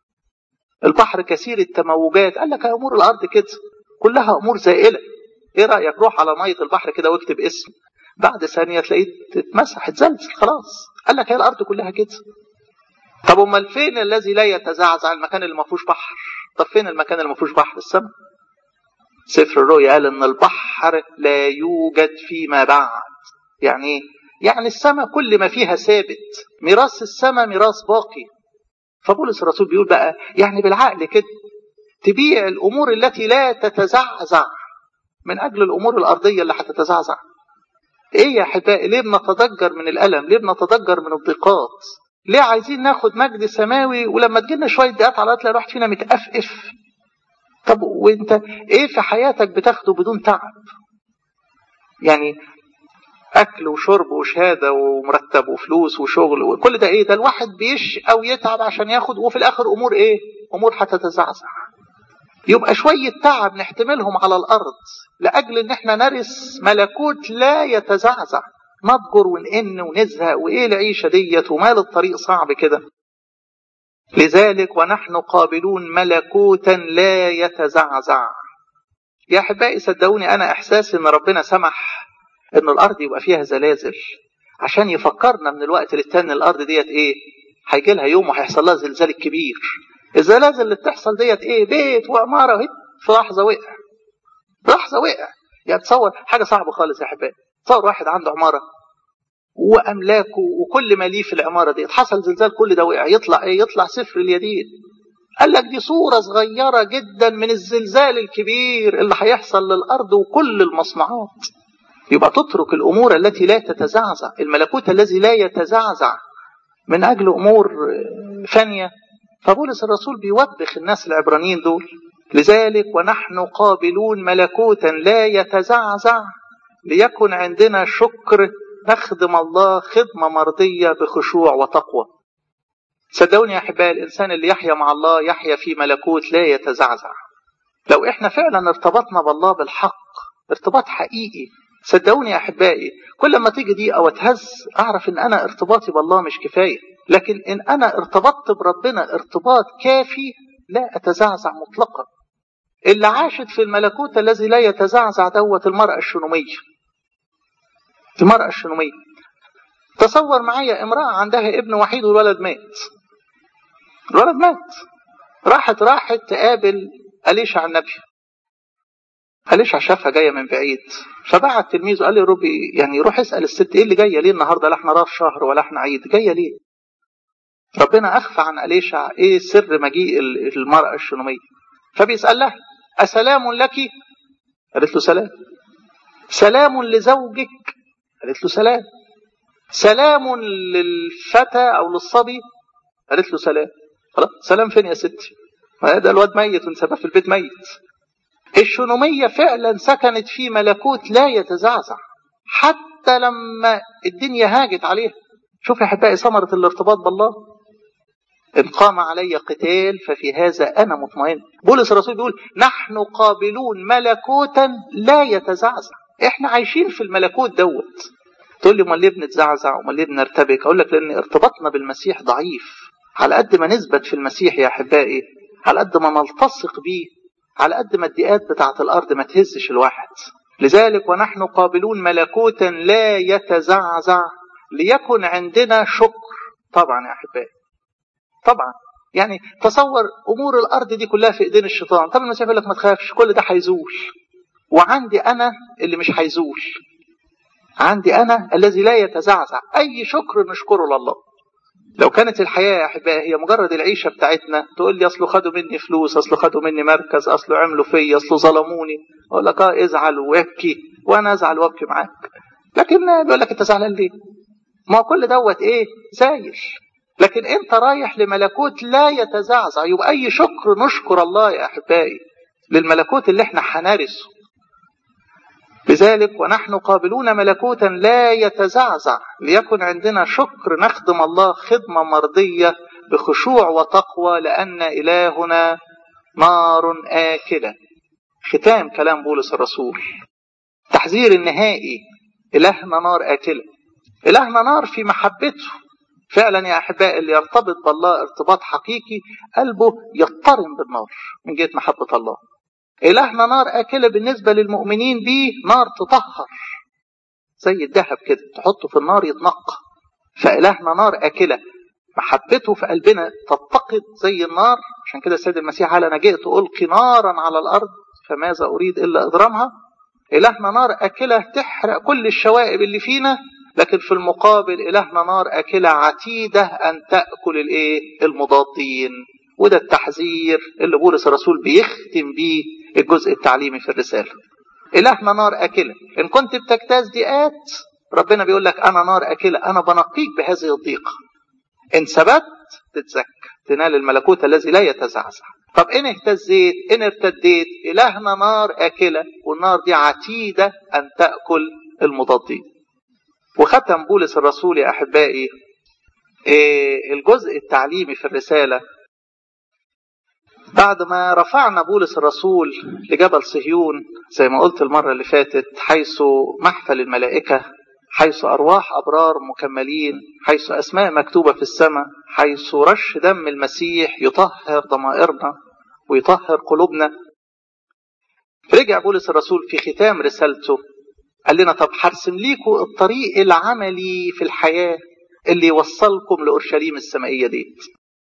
البحر كثير التموجات قال لك امور الارض كده كلها امور زائله ايه رايك روح على ميه البحر كده واكتب اسم بعد ثانيه تلاقيه اتمسح اتزلزل خلاص قال لك هي الارض كلها كده طب امال فين الذي لا يتزعزع المكان اللي ما فيهوش بحر طب فين المكان اللي ما فيهوش بحر السماء سفر الرؤيا قال ان البحر لا يوجد فيما بعد يعني ايه يعني السماء كل ما فيها ثابت ميراث السماء ميراث باقي فبولس الرسول بيقول بقى يعني بالعقل كده تبيع الامور التي لا تتزعزع من اجل الامور الارضيه اللي هتتزعزع ايه يا احبائي ليه بنتضجر من الالم ليه بنتضجر من الضيقات ليه عايزين ناخد مجد سماوي ولما تجينا شويه دقات على تلاقي الواحد فينا متأفف طب وانت ايه في حياتك بتاخده بدون تعب يعني اكل وشرب وشهاده ومرتب وفلوس وشغل وكل ده ايه ده الواحد بيشقى ويتعب عشان ياخد وفي الاخر امور ايه امور هتتزعزع يبقى شويه تعب نحتملهم على الارض لاجل ان احنا نرث ملكوت لا يتزعزع نضجر ونئن ونزهق وايه العيشه ديت ومال الطريق صعب كده لذلك ونحن قابلون ملكوتا لا يتزعزع يا احبائي صدقوني انا احساسي ان ربنا سمح ان الارض يبقى فيها زلازل عشان يفكرنا من الوقت للتاني الارض ديت ايه هيجي لها يوم وهيحصل لها زلزال كبير الزلازل اللي بتحصل ديت ايه بيت وعماره اهي في لحظه وقع لحظه وقع يعني تصور حاجه صعبه خالص يا احبائي تصور واحد عنده عماره واملاكه وكل ما ليه في العماره دي حصل زلزال كل ده وقع يطلع ايه يطلع صفر اليدين قال لك دي صوره صغيره جدا من الزلزال الكبير اللي هيحصل للارض وكل المصنوعات يبقى تترك الامور التي لا تتزعزع الملكوت الذي لا يتزعزع من اجل امور فانيه فبولس الرسول بيوبخ الناس العبرانيين دول لذلك ونحن قابلون ملكوتا لا يتزعزع ليكن عندنا شكر نخدم الله خدمة مرضية بخشوع وتقوى صدقوني يا أحبائي الإنسان اللي يحيا مع الله يحيا في ملكوت لا يتزعزع لو إحنا فعلا ارتبطنا بالله بالحق ارتباط حقيقي صدقوني يا أحبائي كل ما تيجي دي أو اتهز أعرف إن أنا ارتباطي بالله مش كفاية لكن إن أنا ارتبطت بربنا ارتباط كافي لا أتزعزع مطلقا اللي عاشت في الملكوت الذي لا يتزعزع دوت المرأة الشنومية المرأة الشنومية تصور معايا امرأة عندها ابن وحيد والولد مات الولد مات راحت راحت تقابل أليشع النبي أليشع شافها جاية من بعيد فبعت تلميذه قال لي روبي يعني روح اسأل الست ايه اللي جاية ليه النهاردة لا احنا راس شهر ولا احنا عيد جاية ليه ربنا أخفى عن أليشع ايه سر مجيء المرأة الشنومية فبيسأل لها أسلام لك قالت له سلام سلام لزوجك قالت له سلام سلام للفتى أو للصبي قالت له سلام خلاص سلام فين يا ستي ده الواد ميت وانسبه في البيت ميت الشنومية فعلا سكنت في ملكوت لا يتزعزع حتى لما الدنيا هاجت عليها شوف يا احبائي ثمرة الارتباط بالله إن قام علي قتال ففي هذا أنا مطمئن بولس الرسول بيقول نحن قابلون ملكوتا لا يتزعزع احنا عايشين في الملكوت دوت تقول لي امال ليه بنتزعزع امال ليه بنرتبك اقول لك لان ارتباطنا بالمسيح ضعيف على قد ما نثبت في المسيح يا احبائي على قد ما نلتصق بيه على قد ما الدقات بتاعت الارض ما تهزش الواحد لذلك ونحن قابلون ملكوتا لا يتزعزع ليكن عندنا شكر طبعا يا احبائي طبعا يعني تصور امور الارض دي كلها في ايدين الشيطان طب المسيح يقول لك ما تخافش كل ده هيزول وعندي انا اللي مش هيزول عندي انا الذي لا يتزعزع اي شكر نشكره لله لو كانت الحياة يا أحبائي هي مجرد العيشة بتاعتنا تقول لي أصله خدوا مني فلوس أصله خدوا مني مركز أصله عملوا فيا أصله ظلموني أقول لك آه ازعل وابكي وأنا أزعل وابكي معاك لكن بيقول لك أنت زعلان ليه؟ ما هو كل دوت إيه؟ زايل لكن أنت رايح لملكوت لا يتزعزع يبقى أي شكر نشكر الله يا أحبائي للملكوت اللي احنا هنرثه لذلك ونحن قابلون ملكوتا لا يتزعزع ليكن عندنا شكر نخدم الله خدمة مرضية بخشوع وتقوى لأن إلهنا نار آكلة ختام كلام بولس الرسول تحذير النهائي إلهنا نار آكلة إلهنا نار في محبته فعلا يا أحبائي اللي يرتبط بالله ارتباط حقيقي قلبه يضطرم بالنار من جهة محبة الله إلهنا نار آكلة بالنسبة للمؤمنين بيه نار تطهر زي الذهب كده تحطه في النار يتنقى فإلهنا نار آكلة محبته في قلبنا تتقد زي النار عشان كده السيد المسيح قال أنا جئت ألقي نارا على الأرض فماذا أريد إلا إضرامها إلهنا نار آكلة تحرق كل الشوائب اللي فينا لكن في المقابل إلهنا نار آكلة عتيدة أن تأكل الإيه المضادين وده التحذير اللي بولس الرسول بيختم بيه الجزء التعليمي في الرسالة إلهنا نار أكلة إن كنت بتجتاز ضيقات ربنا بيقول لك أنا نار أكلة أنا بنقيك بهذه الضيقة إن ثبت تتزكى تنال الملكوت الذي لا يتزعزع طب إن اهتزيت إن ارتديت إلهنا نار أكلة والنار دي عتيدة أن تأكل المضادين وختم بولس الرسول يا أحبائي الجزء التعليمي في الرسالة بعد ما رفعنا بولس الرسول لجبل صهيون زي ما قلت المرة اللي فاتت حيث محفل الملائكة حيث أرواح أبرار مكملين حيث أسماء مكتوبة في السماء حيث رش دم المسيح يطهر ضمائرنا ويطهر قلوبنا رجع بولس الرسول في ختام رسالته قال لنا طب هرسم ليكم الطريق العملي في الحياة اللي يوصلكم لأورشليم السمائية ديت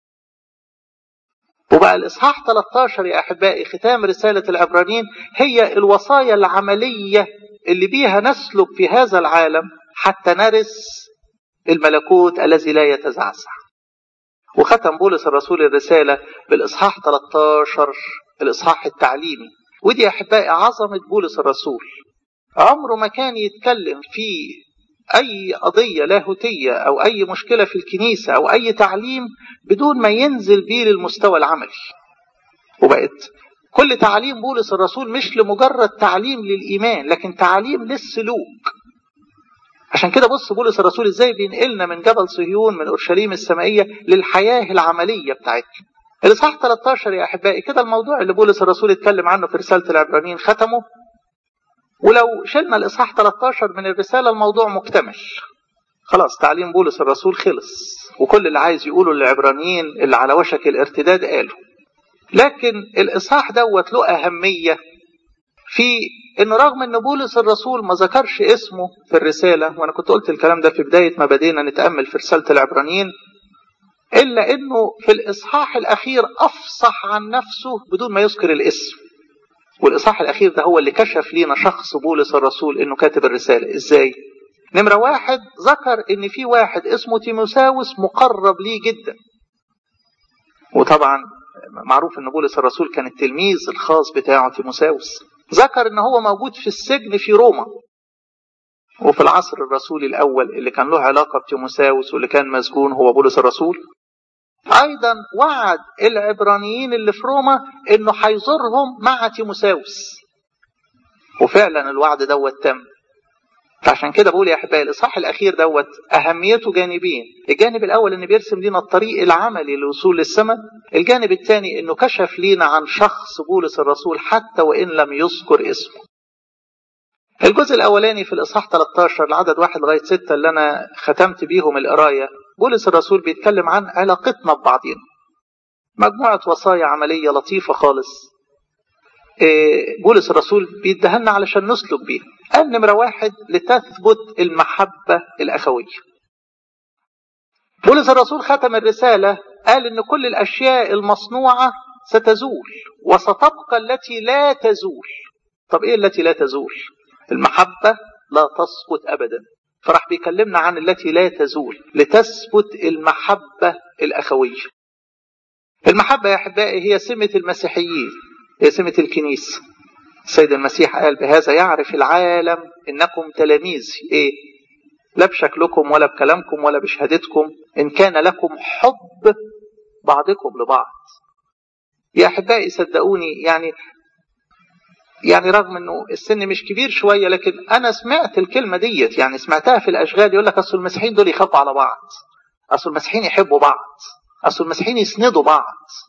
وبقى الإصحاح 13 يا أحبائي ختام رسالة العبرانيين هي الوصايا العملية اللي بيها نسلك في هذا العالم حتى نرث الملكوت الذي لا يتزعزع وختم بولس الرسول الرسالة بالإصحاح 13 الإصحاح التعليمي ودي يا أحبائي عظمة بولس الرسول عمره ما كان يتكلم في أي قضية لاهوتية أو أي مشكلة في الكنيسة أو أي تعليم بدون ما ينزل بيه للمستوى العملي وبقت كل تعليم بولس الرسول مش لمجرد تعليم للإيمان لكن تعليم للسلوك عشان كده بص بولس الرسول ازاي بينقلنا من جبل صهيون من اورشليم السمائيه للحياه العمليه بتاعتنا. الاصحاح 13 يا احبائي كده الموضوع اللي بولس الرسول اتكلم عنه في رساله العبرانيين ختمه ولو شلنا الإصحاح 13 من الرسالة الموضوع مكتمل خلاص تعليم بولس الرسول خلص وكل اللي عايز يقوله للعبرانيين اللي على وشك الارتداد قاله لكن الإصحاح دوت له أهمية في ان رغم ان بولس الرسول ما ذكرش اسمه في الرساله وانا كنت قلت الكلام ده في بدايه ما بدينا نتامل في رساله العبرانيين الا انه في الاصحاح الاخير افصح عن نفسه بدون ما يذكر الاسم والاصحاح الاخير ده هو اللي كشف لينا شخص بولس الرسول انه كاتب الرساله ازاي نمره واحد ذكر ان في واحد اسمه تيموساوس مقرب ليه جدا وطبعا معروف ان بولس الرسول كان التلميذ الخاص بتاعه تيموساوس ذكر ان هو موجود في السجن في روما وفي العصر الرسولي الاول اللي كان له علاقه بتيموساوس واللي كان مسجون هو بولس الرسول ايضا وعد العبرانيين اللي في روما انه هيزورهم مع تيموساوس وفعلا الوعد دوت تم فعشان كده بقول يا احبائي الاصحاح الاخير دوت اهميته جانبين الجانب الاول ان بيرسم لنا الطريق العملي للوصول للسماء الجانب الثاني انه كشف لينا عن شخص بولس الرسول حتى وان لم يذكر اسمه الجزء الاولاني في الاصحاح 13 العدد واحد لغايه 6 اللي انا ختمت بيهم القرايه بولس الرسول بيتكلم عن علاقتنا ببعضنا مجموعه وصايا عمليه لطيفه خالص بولس الرسول بيدهنا علشان نسلك بيها قال نمرة واحد لتثبت المحبة الأخوية بولس الرسول ختم الرسالة قال إن كل الأشياء المصنوعة ستزول وستبقى التي لا تزول طب إيه التي لا تزول المحبة لا تسقط أبدا فراح بيكلمنا عن التي لا تزول لتثبت المحبة الأخوية المحبة يا أحبائي هي سمة المسيحيين هي سمة الكنيسة السيد المسيح قال بهذا يعرف العالم انكم تلاميذي ايه لا بشكلكم ولا بكلامكم ولا بشهادتكم ان كان لكم حب بعضكم لبعض يا احبائي صدقوني يعني يعني رغم انه السن مش كبير شويه لكن انا سمعت الكلمه ديت يعني سمعتها في الاشغال يقول لك اصل المسيحيين دول يخافوا على بعض اصل المسيحيين يحبوا بعض اصل المسيحيين يسندوا بعض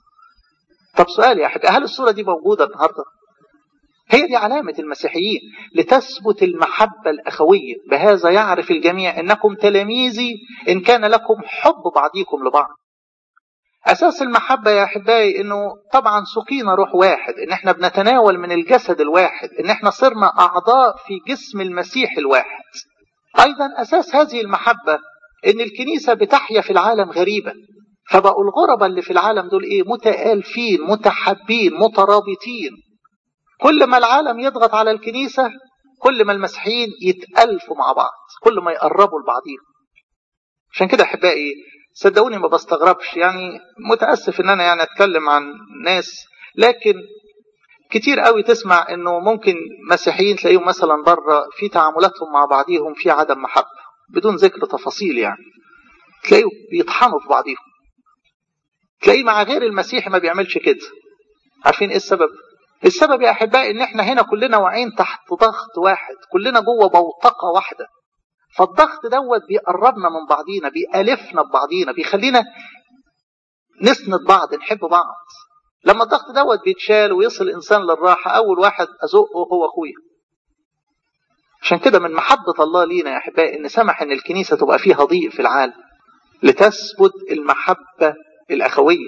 طب سؤال يا احبائي هل الصوره دي موجوده النهارده هي دي علامة المسيحيين لتثبت المحبة الأخوية بهذا يعرف الجميع أنكم تلاميذي إن كان لكم حب بعضكم لبعض أساس المحبة يا أحبائي أنه طبعا سقينا روح واحد أن احنا بنتناول من الجسد الواحد أن احنا صرنا أعضاء في جسم المسيح الواحد أيضا أساس هذه المحبة أن الكنيسة بتحيا في العالم غريبة فبقوا الغرباء اللي في العالم دول إيه متآلفين متحبين مترابطين كل ما العالم يضغط على الكنيسة كل ما المسيحيين يتألفوا مع بعض كل ما يقربوا لبعضهم عشان كده أحبائي صدقوني ما بستغربش يعني متأسف إن أنا يعني أتكلم عن ناس لكن كتير قوي تسمع إنه ممكن مسيحيين تلاقيهم مثلا بره في تعاملاتهم مع بعضهم في عدم محبة بدون ذكر تفاصيل يعني تلاقيهم بيطحنوا في بعضهم تلاقيه مع غير المسيحي ما بيعملش كده عارفين ايه السبب؟ السبب يا احبائي ان احنا هنا كلنا واقعين تحت ضغط واحد كلنا جوه بوتقه واحده فالضغط دوت بيقربنا من بعضينا بيألفنا ببعضينا بيخلينا نسند بعض نحب بعض لما الضغط دوت بيتشال ويصل الانسان للراحه اول واحد ازقه هو اخويا عشان كده من محبه الله لينا يا احبائي ان سمح ان الكنيسه تبقى فيها ضيق في العالم لتثبت المحبه الاخويه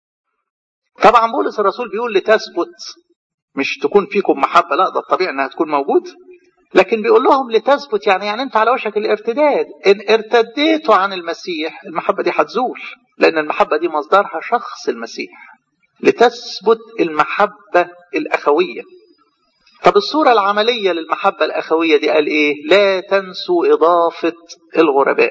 طبعا بولس الرسول بيقول لتثبت مش تكون فيكم محبة لا ده الطبيعي انها تكون موجود لكن بيقول لهم لتثبت يعني يعني انتوا على وشك الارتداد ان ارتديتوا عن المسيح المحبة دي هتزول لان المحبة دي مصدرها شخص المسيح لتثبت المحبة الأخوية طب الصورة العملية للمحبة الأخوية دي قال إيه لا تنسوا إضافة الغرباء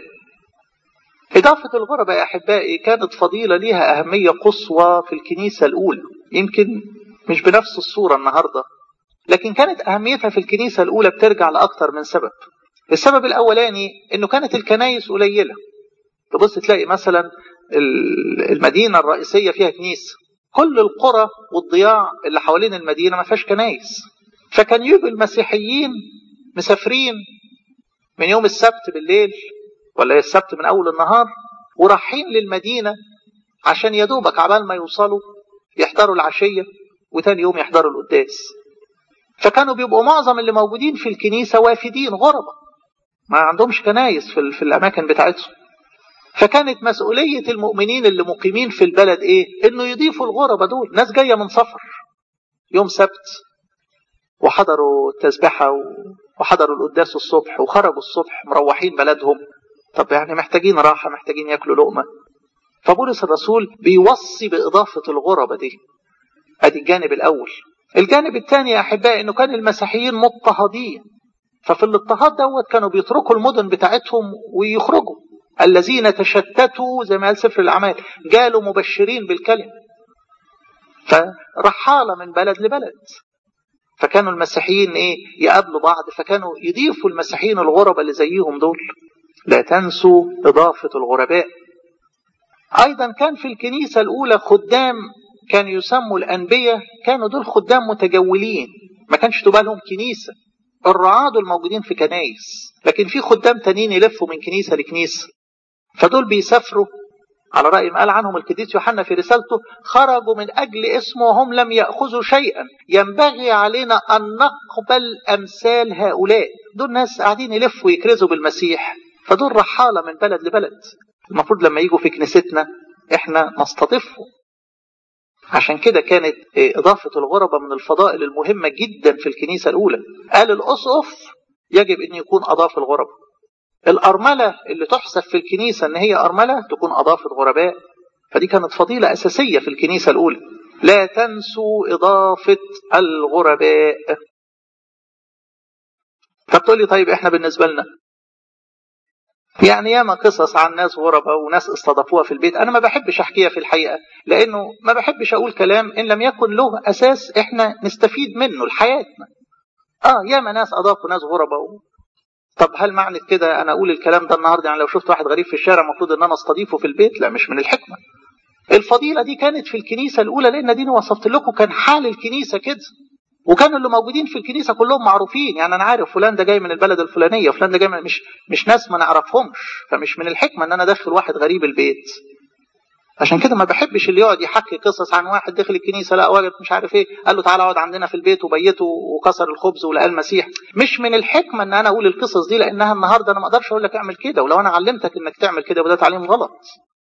إضافة الغرباء يا أحبائي كانت فضيلة ليها أهمية قصوى في الكنيسة الأولى يمكن مش بنفس الصورة النهاردة لكن كانت أهميتها في الكنيسة الأولى بترجع لأكثر من سبب السبب الأولاني أنه كانت الكنايس قليلة تبص تلاقي مثلا المدينة الرئيسية فيها كنيسة كل القرى والضياع اللي حوالين المدينة ما فيهاش كنايس فكان يجوا المسيحيين مسافرين من يوم السبت بالليل ولا السبت من أول النهار ورايحين للمدينة عشان يدوبك عبال ما يوصلوا يحضروا العشية وتاني يوم يحضروا القداس فكانوا بيبقوا معظم اللي موجودين في الكنيسة وافدين غربة ما عندهمش كنايس في, في الأماكن بتاعتهم فكانت مسؤولية المؤمنين اللي مقيمين في البلد إيه؟ إنه يضيفوا الغربة دول ناس جاية من سفر يوم سبت وحضروا التسبحة وحضروا القداس الصبح وخرجوا الصبح مروحين بلدهم طب يعني محتاجين راحة محتاجين ياكلوا لقمة فبولس الرسول بيوصي بإضافة الغربة دي ادي الجانب الأول الجانب الثاني يا أحبائي أنه كان المسيحيين مضطهدين ففي الاضطهاد دوت كانوا بيتركوا المدن بتاعتهم ويخرجوا الذين تشتتوا زي ما قال سفر الأعمال جالوا مبشرين بالكلمة فرحالة من بلد لبلد فكانوا المسيحيين ايه يقابلوا بعض فكانوا يضيفوا المسيحيين الغرباء اللي زيهم دول لا تنسوا إضافة الغرباء أيضا كان في الكنيسة الأولى خدام كانوا يسموا الأنبياء كانوا دول خدام متجولين ما كانش تبقى لهم كنيسة الرعاة دول موجودين في كنايس لكن في خدام تانيين يلفوا من كنيسة لكنيسة فدول بيسافروا على رأي ما قال عنهم القديس يوحنا في رسالته خرجوا من أجل اسمه وهم لم يأخذوا شيئا ينبغي علينا أن نقبل أمثال هؤلاء دول ناس قاعدين يلفوا ويكرزوا بالمسيح فدول رحالة من بلد لبلد المفروض لما يجوا في كنيستنا احنا نستضيفهم عشان كده كانت إضافة الغربة من الفضائل المهمة جدا في الكنيسة الأولى قال الأسقف يجب أن يكون أضاف الغربة الأرملة اللي تحسب في الكنيسة أن هي أرملة تكون أضافة غرباء فدي كانت فضيلة أساسية في الكنيسة الأولى لا تنسوا إضافة الغرباء فتقول لي طيب إحنا بالنسبة لنا يعني ياما قصص عن ناس غرباء وناس استضافوها في البيت انا ما بحبش احكيها في الحقيقه لانه ما بحبش اقول كلام ان لم يكن له اساس احنا نستفيد منه لحياتنا اه ياما ناس اضافوا ناس غرباء طب هل معنى كده انا اقول الكلام ده النهارده يعني لو شفت واحد غريب في الشارع المفروض ان انا استضيفه في البيت لا مش من الحكمه الفضيله دي كانت في الكنيسه الاولى لان دي وصفت لكم كان حال الكنيسه كده وكانوا اللي موجودين في الكنيسه كلهم معروفين يعني انا عارف فلان ده جاي من البلد الفلانيه وفلان ده جاي من مش مش ناس ما نعرفهمش فمش من الحكمه ان انا ادخل واحد غريب البيت عشان كده ما بحبش اللي يقعد يحكي قصص عن واحد دخل الكنيسه لا وجد مش عارف ايه قال له تعالى اقعد عندنا في البيت وبيته وكسر الخبز ولقى المسيح مش من الحكمه ان انا اقول القصص دي لانها النهارده انا ما اقدرش اقول لك اعمل كده ولو انا علمتك انك تعمل كده وده تعليم غلط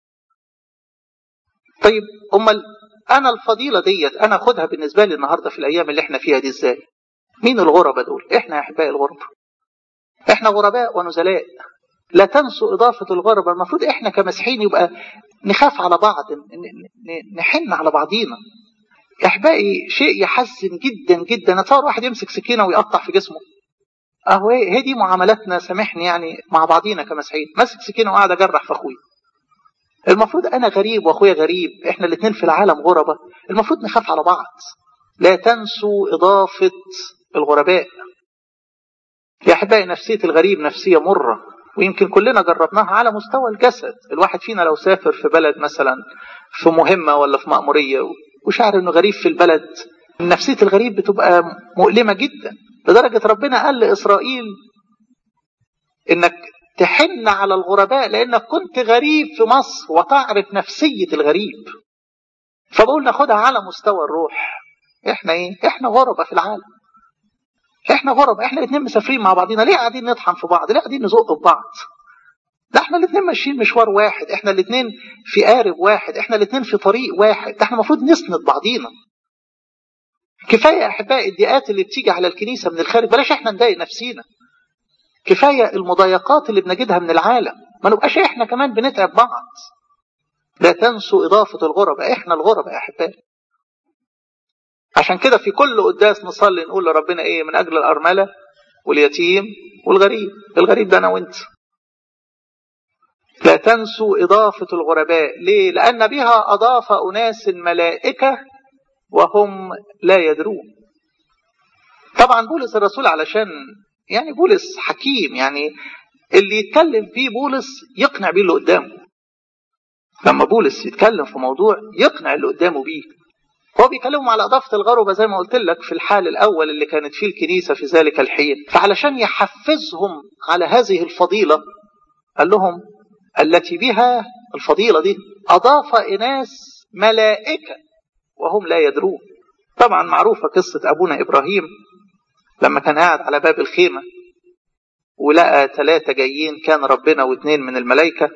طيب امال انا الفضيله ديت انا اخدها بالنسبه لي النهارده في الايام اللي احنا فيها دي ازاي مين الغرباء دول احنا يا احبائي الغرباء احنا غرباء ونزلاء لا تنسوا إضافة الغرباء المفروض إحنا كمسيحيين يبقى نخاف على بعض نحن على بعضينا يا أحبائي شيء يحزن جدا جدا أتصور واحد يمسك سكينة ويقطع في جسمه أهو هي دي معاملاتنا سامحني يعني مع بعضينا كمسيحيين ماسك سكينة وقاعد أجرح في أخوي المفروض أنا غريب وأخويا غريب إحنا الاثنين في العالم غربة المفروض نخاف على بعض لا تنسوا إضافة الغرباء يا أحبائي نفسية الغريب نفسية مرة ويمكن كلنا جربناها على مستوى الجسد الواحد فينا لو سافر في بلد مثلا في مهمة ولا في مأمورية وشعر انه غريب في البلد نفسية الغريب بتبقى مؤلمة جدا لدرجة ربنا قال لإسرائيل انك تحن على الغرباء لانك كنت غريب في مصر وتعرف نفسية الغريب فبقول ناخدها على مستوى الروح احنا ايه احنا غربة في العالم احنا غرب احنا الاثنين مسافرين مع بعضينا ليه قاعدين نطحن في بعض ليه قاعدين نزق في بعض ده احنا الاثنين ماشيين مشوار واحد احنا الاثنين في قارب واحد احنا الاثنين في طريق واحد ده احنا المفروض نسند بعضينا كفايه يا احبائي الضيقات اللي بتيجي على الكنيسه من الخارج بلاش احنا نضايق نفسينا كفايه المضايقات اللي بنجدها من العالم ما نبقاش احنا كمان بنتعب بعض لا تنسوا اضافه الغرباء احنا الغرباء يا احبائي عشان كده في كل قداس نصلي نقول لربنا ايه من اجل الارمله واليتيم والغريب الغريب ده انا وانت لا تنسوا إضافة الغرباء ليه؟ لأن بها أضاف أناس ملائكة وهم لا يدرون طبعا بولس الرسول علشان يعني بولس حكيم يعني اللي يتكلم فيه بولس يقنع بيه اللي قدامه لما بولس يتكلم في موضوع يقنع اللي قدامه بيه هو بيكلمهم على إضافة الغربة زي ما قلت لك في الحال الأول اللي كانت فيه الكنيسة في ذلك الحين فعلشان يحفزهم على هذه الفضيلة قال لهم التي بها الفضيلة دي أضاف إناس ملائكة وهم لا يدرون طبعا معروفة قصة أبونا إبراهيم لما كان قاعد على باب الخيمة ولقى ثلاثة جايين كان ربنا واثنين من الملائكة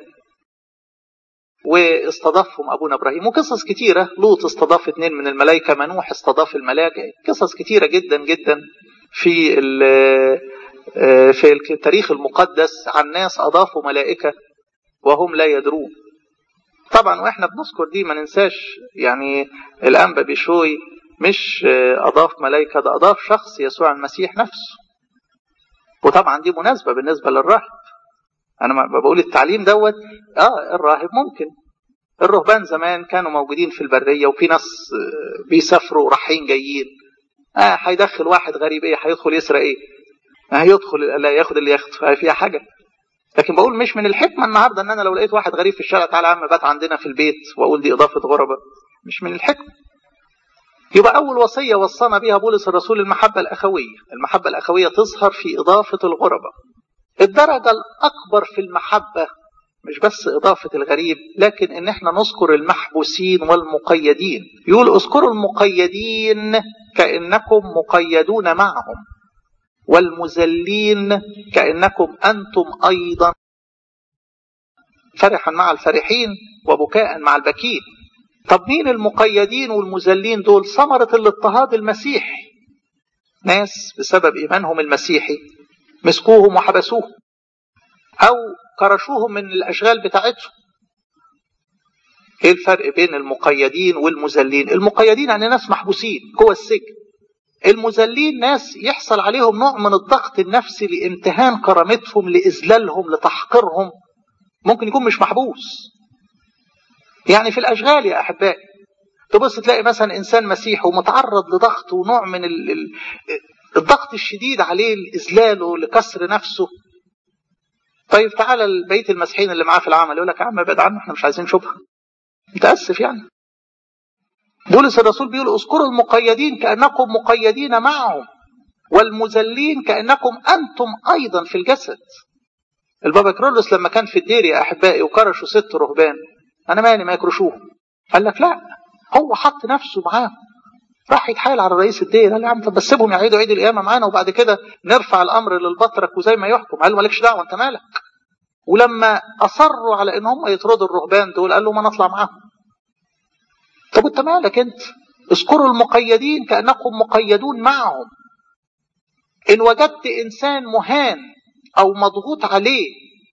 واستضافهم أبونا إبراهيم وقصص كتيرة لوط استضاف اثنين من الملائكة منوح استضاف الملائكة قصص كتيرة جدا جدا في في التاريخ المقدس عن ناس أضافوا ملائكة وهم لا يدرون طبعا واحنا بنذكر دي ما ننساش يعني الأنبا بشوي مش أضاف ملائكة ده أضاف شخص يسوع المسيح نفسه وطبعا دي مناسبة بالنسبة للراهب أنا ما بقول التعليم دوت آه الراهب ممكن الرهبان زمان كانوا موجودين في البرية وفي ناس بيسافروا رايحين جايين آه هيدخل واحد غريب ايه هيدخل يسرق ايه هيدخل لا ياخد اللي ياخد فيها حاجة لكن بقول مش من الحكمة النهاردة ان انا لو لقيت واحد غريب في الشارع تعالى يا عم بات عندنا في البيت واقول دي اضافة غربة مش من الحكمة يبقى أول وصية وصانا بها بولس الرسول المحبة الأخوية المحبة الأخوية تظهر في إضافة الغربة الدرجة الأكبر في المحبة مش بس إضافة الغريب لكن إن إحنا نذكر المحبوسين والمقيدين يقول اذكروا المقيدين كأنكم مقيدون معهم والمذلين كأنكم أنتم أيضا فرحا مع الفرحين وبكاء مع البكين طب مين المقيدين والمذلين دول ثمرة الاضطهاد المسيحي ناس بسبب إيمانهم المسيحي مسكوهم وحبسوهم أو كرشوهم من الأشغال بتاعتهم ايه الفرق بين المقيدين والمذلين المقيدين يعني ناس محبوسين جوه السجن المذلين ناس يحصل عليهم نوع من الضغط النفسي لامتهان كرامتهم لإذلالهم لتحقيرهم ممكن يكون مش محبوس يعني في الأشغال يا أحبائي تبص تلاقي مثلا إنسان مسيحي ومتعرض لضغط ونوع من ال... ال... الضغط الشديد عليه لإذلاله لكسر نفسه طيب تعالى البيت المسيحيين اللي معاه في العمل يقول لك يا عم ابعد عنه احنا مش عايزين شبهه متأسف يعني بولس الرسول بيقول اذكروا المقيدين كأنكم مقيدين معهم والمذلين كأنكم أنتم أيضا في الجسد البابا كرولوس لما كان في الدير يا أحبائي وكرشوا ست رهبان أنا مالي ما يكرشوه قال لك لا هو حط نفسه معاهم راح يتحايل على رئيس الدير قال له يا عم طب بس سيبهم يعيدوا عيد القيامة معانا وبعد كده نرفع الأمر للبطرك وزي ما يحكم قال له مالكش دعوة أنت مالك ولما أصروا على إن هم يطردوا الرهبان دول قال له ما نطلع معاهم طب أنت مالك أنت اذكروا المقيدين كأنكم مقيدون معهم إن وجدت إنسان مهان أو مضغوط عليه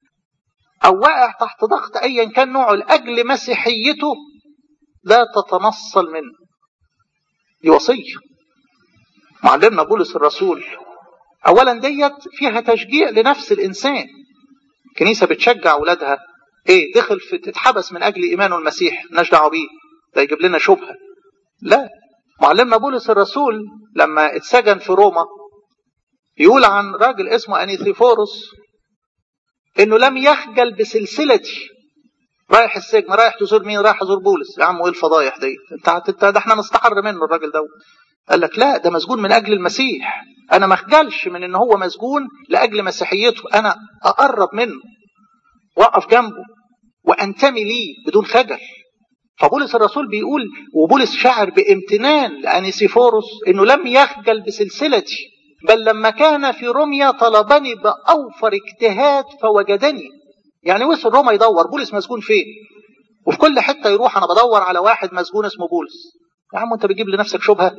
أو واقع تحت ضغط أيا كان نوعه لأجل مسيحيته لا تتنصل منه دي وصية معلمنا بولس الرسول أولا ديت فيها تشجيع لنفس الإنسان كنيسة بتشجع أولادها إيه دخل في تتحبس من أجل إيمانه المسيح مالناش دعوة بيه ده يجيب لنا شبهة لا معلمنا بولس الرسول لما اتسجن في روما يقول عن راجل اسمه أنيثيفوروس انه لم يخجل بسلسلتي رايح السجن رايح تزور مين رايح ازور بولس يا عم وايه الفضايح دي انت انت ده احنا نستحر منه الراجل ده قال لك لا ده مسجون من اجل المسيح انا ما اخجلش من ان هو مسجون لاجل مسيحيته انا اقرب منه واقف جنبه وانتمي ليه بدون خجل فبولس الرسول بيقول وبولس شعر بامتنان لانيسيفوروس انه لم يخجل بسلسلتي بل لما كان في روميا طلبني بأوفر اجتهاد فوجدني يعني وصل روما يدور بولس مسجون فين وفي كل حتة يروح أنا بدور على واحد مسجون اسمه بولس يا عم أنت بتجيب لنفسك شبهة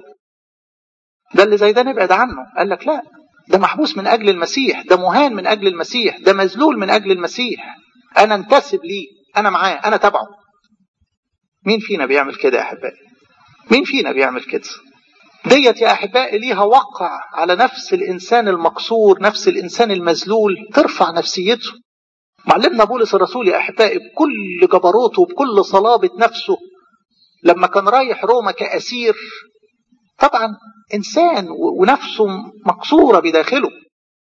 ده اللي زي ده نبعد عنه قال لك لا ده محبوس من أجل المسيح ده مهان من أجل المسيح ده مذلول من أجل المسيح أنا انتسب ليه أنا معاه أنا تبعه مين فينا بيعمل كده يا أحبائي مين فينا بيعمل كده ديت يا أحبائي ليها وقع على نفس الإنسان المكسور نفس الإنسان المذلول ترفع نفسيته معلمنا بولس الرسول يا أحبائي بكل جبروته وبكل صلابة نفسه لما كان رايح روما كأسير طبعا إنسان ونفسه مكسورة بداخله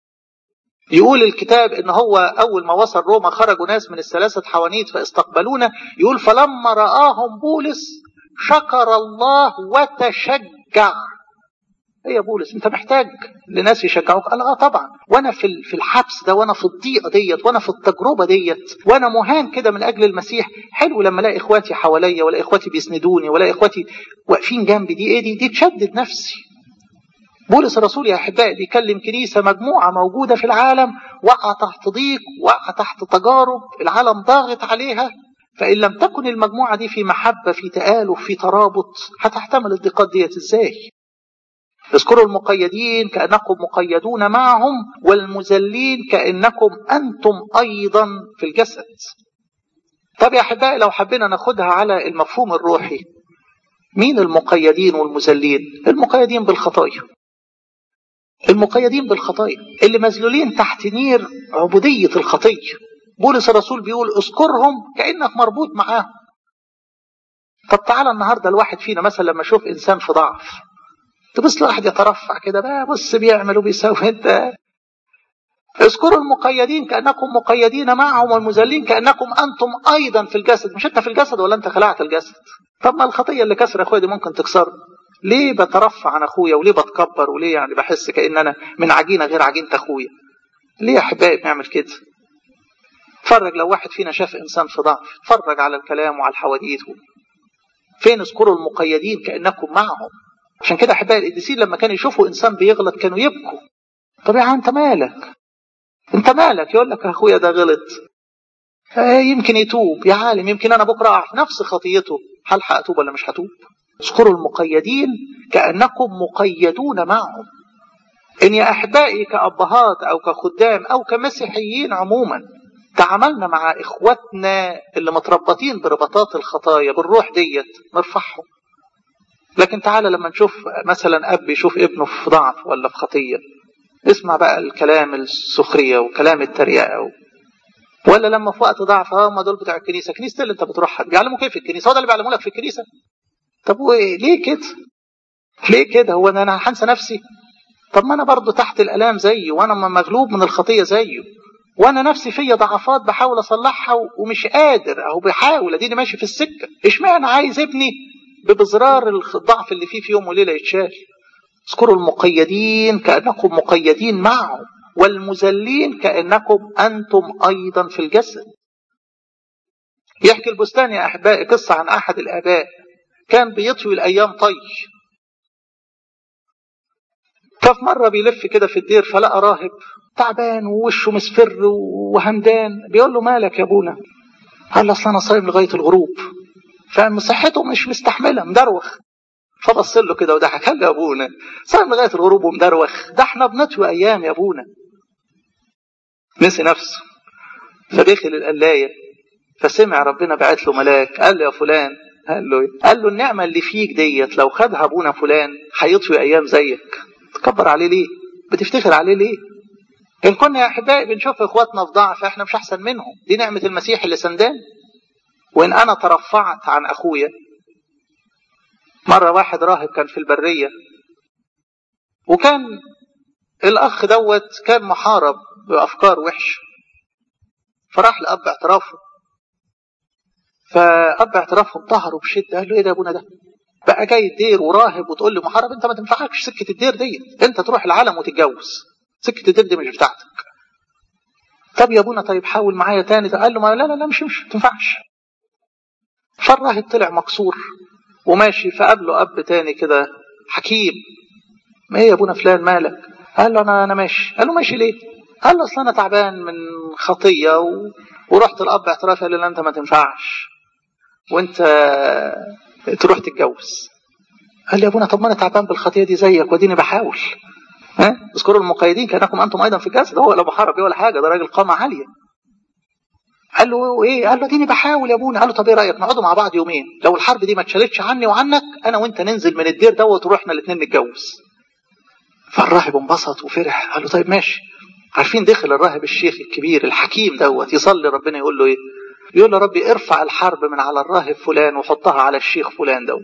يقول الكتاب ان هو اول ما وصل روما خرجوا ناس من الثلاثه حوانيت فاستقبلونا يقول فلما راهم بولس شكر الله وتشجع ايه يا بولس انت محتاج لناس يشجعوك قال اه طبعا وانا في في الحبس ده وانا في الضيقه ديت وانا في التجربه ديت وانا مهان كده من اجل المسيح حلو لما الاقي اخواتي حواليا ولا اخواتي بيسندوني ولا اخواتي واقفين جنبي دي ايه دي دي تشدد نفسي بولس الرسول يا احبائي بيكلم كنيسه مجموعه موجوده في العالم وقع تحت ضيق وقع تحت تجارب العالم ضاغط عليها فإن لم تكن المجموعة دي في محبة في تآلف في ترابط هتحتمل الضيقات ديت ازاي اذكروا المقيدين كأنكم مقيدون معهم والمذلين كأنكم أنتم أيضا في الجسد طب يا أحبائي لو حبينا ناخدها على المفهوم الروحي مين المقيدين والمذلين المقيدين بالخطايا المقيدين بالخطايا اللي مذلولين تحت نير عبودية الخطية بولس الرسول بيقول اذكرهم كأنك مربوط معاهم طب تعالى النهاردة الواحد فينا مثلا لما يشوف إنسان في ضعف تبص لواحد يترفع كده بقى بص بيعمل وبيسوي انت اذكروا المقيدين كأنكم مقيدين معهم والمذلين كأنكم أنتم أيضا في الجسد مش أنت في الجسد ولا أنت خلعت الجسد طب ما الخطية اللي كسر أخويا دي ممكن تكسر ليه بترفع عن أخويا وليه بتكبر وليه يعني بحس كأن أنا من عجينة غير عجينة أخويا ليه يا أحبائي بنعمل كده اتفرج لو واحد فينا شاف إنسان في ضعف اتفرج على الكلام وعلى الحواديت فين اذكروا المقيدين كأنكم معهم عشان كده أحبائي القديسين لما كانوا يشوفوا إنسان بيغلط كانوا يبكوا طب يا أنت مالك أنت مالك يقول لك أخويا ده غلط يمكن يتوب يا عالم يمكن أنا بكرة أقع في نفس خطيته هلحق أتوب ولا مش هتوب اذكروا المقيدين كأنكم مقيدون معهم إن يا أحبائي كأبهات أو كخدام أو كمسيحيين عموما تعاملنا مع إخواتنا اللي متربطين بربطات الخطايا بالروح ديت نرفعهم لكن تعالى لما نشوف مثلا أب يشوف ابنه في ضعف ولا في خطية اسمع بقى الكلام السخرية وكلام التريقة و... ولا لما في وقت ضعف هم دول بتوع الكنيسة كنيسة اللي انت بتروحها بيعلموا كيف في الكنيسة هو ده اللي بيعلموا لك في الكنيسة طب وايه ليه كده ليه كده هو انا هنسى نفسي طب ما انا برضه تحت الالام زيه وانا مغلوب من الخطيه زيه وانا نفسي فيا ضعفات بحاول اصلحها ومش قادر او بحاول اديني ماشي في السكه اشمعنى عايز ابني ببزرار الضعف اللي فيه في يوم وليله يتشال اذكروا المقيدين كانكم مقيدين معهم والمذلين كانكم انتم ايضا في الجسد يحكي البستان يا احبائي قصه عن احد الاباء كان بيطوي الايام طي ففي مرة بيلف كده في الدير فلقى راهب تعبان ووشه مصفر وهمدان بيقول له مالك يا ابونا قال له اصل انا صايم لغايه الغروب فصحته مش مستحمله مدروخ فبص له كده وضحك قال له يا ابونا صايم لغايه الغروب ومدروخ ده احنا بنطوي ايام يا ابونا نسي نفسه فدخل القلايه فسمع ربنا بعت له ملاك قال له يا فلان قال له قال له النعمه اللي فيك ديت لو خدها ابونا فلان هيطوي ايام زيك تكبر عليه ليه بتفتخر عليه ليه إن كنا يا أحبائي بنشوف إخواتنا في ضعف إحنا مش أحسن منهم دي نعمة المسيح اللي سندان وإن أنا ترفعت عن أخويا مرة واحد راهب كان في البرية وكان الأخ دوت كان محارب بأفكار وحشة فراح لأب اعترافه فأب اعترافه انتهره بشدة قال له إيه ده يا أبونا ده بقى جاي الدير وراهب وتقول لي محارب انت ما تنفعكش سكه الدير ديت انت تروح العالم وتتجوز سكه الدير دي مش بتاعتك طب يا ابونا طيب حاول معايا تاني قال له ما لا لا لا مش مش ما تنفعش فالراهب طلع مكسور وماشي فقابله اب تاني كده حكيم ما ايه يا ابونا فلان مالك قال له انا انا ماشي قال له ماشي ليه قال له اصل انا تعبان من خطيه و... ورحت الاب اعتراف قال لي لا انت ما تنفعش وانت تروح تتجوز قال لي يا ابونا طب ما انا تعبان بالخطيه دي زيك واديني بحاول ها اذكروا المقيدين كانكم انتم ايضا في الجسد هو لا محارب ولا حاجه ده راجل قامه عاليه قال له ايه قال له اديني بحاول يا ابونا قال له طب ايه رايك نقعدوا مع بعض يومين لو الحرب دي ما اتشالتش عني وعنك انا وانت ننزل من الدير دوت ورحنا الاثنين نتجوز فالراهب انبسط وفرح قال له طيب ماشي عارفين دخل الراهب الشيخ الكبير الحكيم دوت يصلي ربنا يقول له ايه يقول له ربي ارفع الحرب من على الراهب فلان وحطها على الشيخ فلان دوت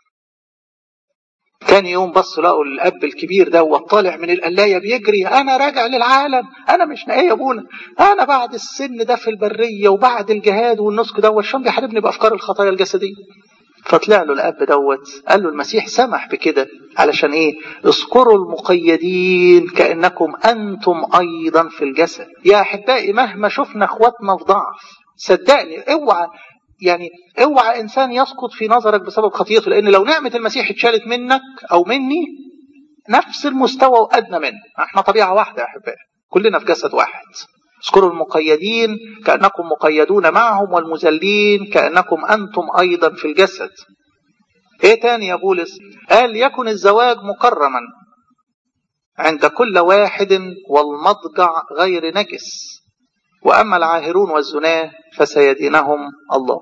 تاني يوم بصوا لقوا الاب الكبير دوت طالع من القلايه بيجري انا راجع للعالم انا مش ايه يا ابونا انا بعد السن ده في البريه وبعد الجهاد والنسك دوت شلون بيحاربني بافكار الخطايا الجسديه فطلع له الاب دوت قال له المسيح سمح بكده علشان ايه اذكروا المقيدين كانكم انتم ايضا في الجسد يا احبائي مهما شفنا اخواتنا في ضعف صدقني اوعى يعني اوعى انسان يسقط في نظرك بسبب خطيته لان لو نعمه المسيح اتشالت منك او مني نفس المستوى وادنى منه احنا طبيعه واحده يا احبائي كلنا في جسد واحد اذكروا المقيدين كانكم مقيدون معهم والمذلين كانكم انتم ايضا في الجسد ايه تاني يا بولس قال يكن الزواج مكرما عند كل واحد والمضجع غير نجس وأما العاهرون والزناة فسيدينهم الله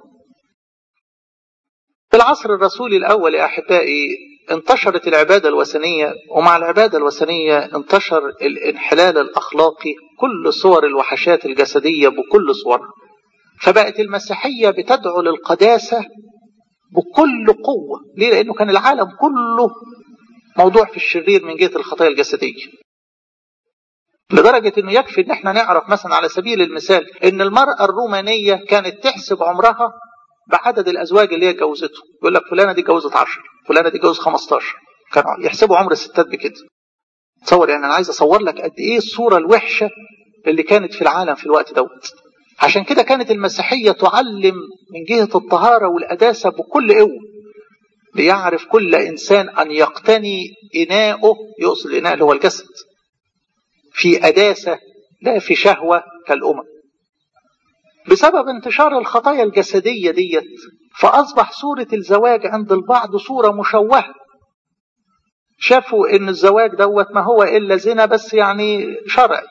في العصر الرسولي الأول يا أحبائي انتشرت العبادة الوثنية ومع العبادة الوثنية انتشر الانحلال الأخلاقي كل صور الوحشات الجسدية بكل صورها فبقت المسيحية بتدعو للقداسة بكل قوة ليه؟ لأنه كان العالم كله موضوع في الشرير من جهة الخطايا الجسدية لدرجة انه يكفي ان احنا نعرف مثلا على سبيل المثال ان المرأة الرومانية كانت تحسب عمرها بعدد الازواج اللي هي جوزته يقول لك فلانة دي جوزت 10 فلانة دي جوز 15 كانوا يحسبوا عمر الستات بكده تصور يعني انا عايز اصور لك قد ايه الصورة الوحشة اللي كانت في العالم في الوقت دوت عشان كده كانت المسيحية تعلم من جهة الطهارة والقداسة بكل قوة ليعرف كل إنسان أن يقتني إناؤه يقصد الإناء اللي هو الجسد في قداسة لا في شهوة كالأمم بسبب انتشار الخطايا الجسدية ديت فأصبح صورة الزواج عند البعض صورة مشوهة شافوا ان الزواج دوت ما هو الا زنا بس يعني شرعي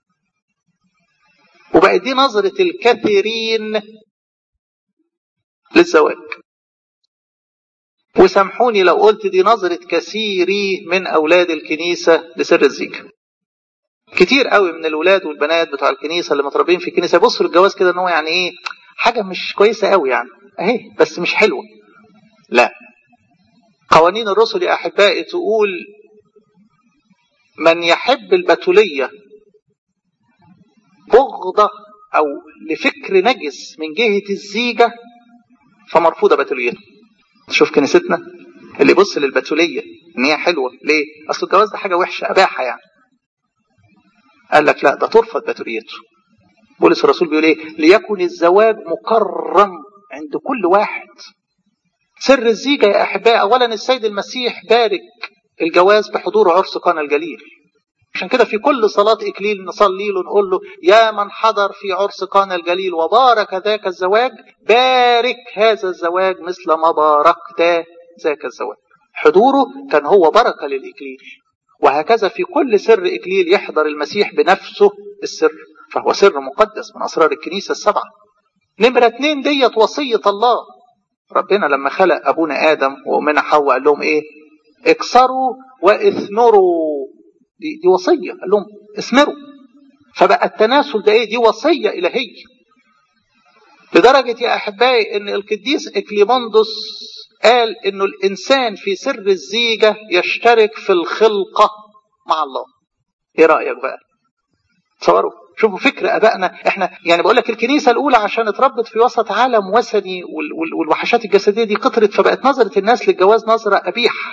وبقت دي نظرة الكثيرين للزواج وسامحوني لو قلت دي نظرة كثيري من أولاد الكنيسة لسر الزيجة كتير قوي من الولاد والبنات بتوع الكنيسة اللي متربين في الكنيسة يبصوا للجواز كده ان هو يعني ايه حاجة مش كويسة قوي يعني اهي بس مش حلوة لا قوانين الرسل يا أحبائي تقول من يحب البتولية بغضة أو لفكر نجس من جهة الزيجة فمرفوضة بتوليته شوف كنيستنا اللي يبص للبتولية ان هي حلوة ليه اصل الجواز ده حاجة وحشة اباحة يعني قال لك لا ده ترفض بتوليته بولس الرسول بيقول ايه ليكن الزواج مكرم عند كل واحد سر الزيجة يا أحباء أولا السيد المسيح بارك الجواز بحضور عرس قانا الجليل عشان كده في كل صلاة إكليل نصلي له نقول له يا من حضر في عرس قانا الجليل وبارك ذاك الزواج بارك هذا الزواج مثل ما باركت ذاك الزواج حضوره كان هو بركة للإكليل وهكذا في كل سر إكليل يحضر المسيح بنفسه السر فهو سر مقدس من أسرار الكنيسة السبعة نمرة اتنين ديت وصية الله ربنا لما خلق أبونا آدم وأمنا حواء قال لهم إيه اكسروا واثمروا دي, دي وصية قال لهم اثمروا فبقى التناسل ده إيه دي وصية إلهية لدرجة يا أحبائي أن القديس إكليموندوس قال أنه الإنسان في سر الزيجة يشترك في الخلقة مع الله إيه رأيك بقى تصوروا شوفوا فكر ابائنا احنا يعني بقول لك الكنيسه الاولى عشان اتربت في وسط عالم وثني والوحشات الجسديه دي كترت فبقت نظره الناس للجواز نظره قبيحه.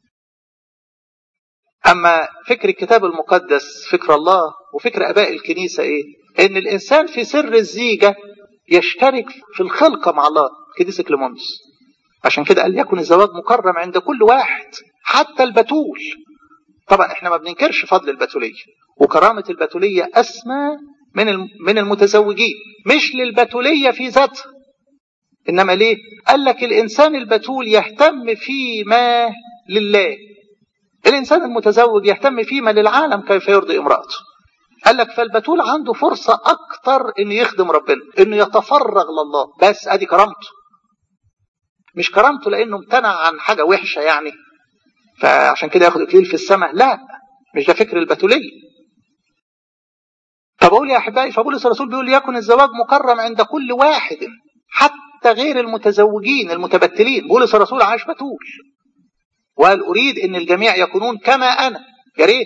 اما فكر الكتاب المقدس فكر الله وفكر اباء الكنيسه ايه؟ ان الانسان في سر الزيجه يشترك في الخلقه مع الله كنيسه كليموندس. عشان كده قال يكن الزواج مكرم عند كل واحد حتى البتول. طبعا احنا ما بننكرش فضل البتوليه وكرامة البتولية أسمى من من المتزوجين مش للبتولية في ذاتها إنما ليه؟ قال لك الإنسان البتول يهتم فيما لله الإنسان المتزوج يهتم فيما للعالم كيف يرضي امرأته قال لك فالبتول عنده فرصة أكتر إنه يخدم ربنا إنه يتفرغ لله بس أدي كرامته مش كرامته لأنه امتنع عن حاجة وحشة يعني فعشان كده ياخد إكليل في السماء لا مش ده فكر البتولية فبقول يا احبائي فبولس الرسول بيقول يكن الزواج مكرم عند كل واحد حتى غير المتزوجين المتبتلين بولس الرسول عاش بتول وقال اريد ان الجميع يكونون كما انا يا ريت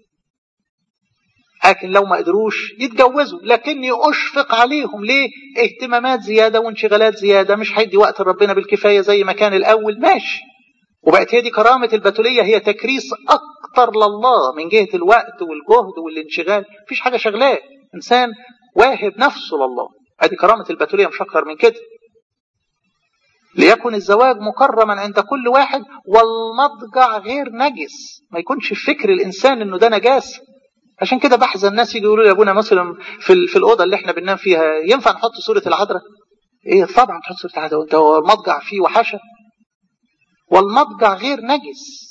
لكن لو ما قدروش يتجوزوا لكني اشفق عليهم ليه اهتمامات زياده وانشغالات زياده مش هيدي وقت ربنا بالكفايه زي ما كان الاول ماشي وبقت هي دي كرامة البتولية هي تكريس أكتر لله من جهة الوقت والجهد والانشغال مفيش حاجة شغلاه إنسان واهب نفسه لله ادي كرامة البتولية مش أكتر من كده ليكن الزواج مكرما عند كل واحد والمضجع غير نجس ما يكونش في فكر الإنسان إنه ده نجاسة عشان كده بحزن الناس يجي يقولوا لي يا ابونا مثلا في, في الأوضة اللي احنا بننام فيها ينفع نحط صورة العذراء؟ ايه طبعا تحط صورة العذراء وانت المضجع فيه وحشة والمضجع غير نجس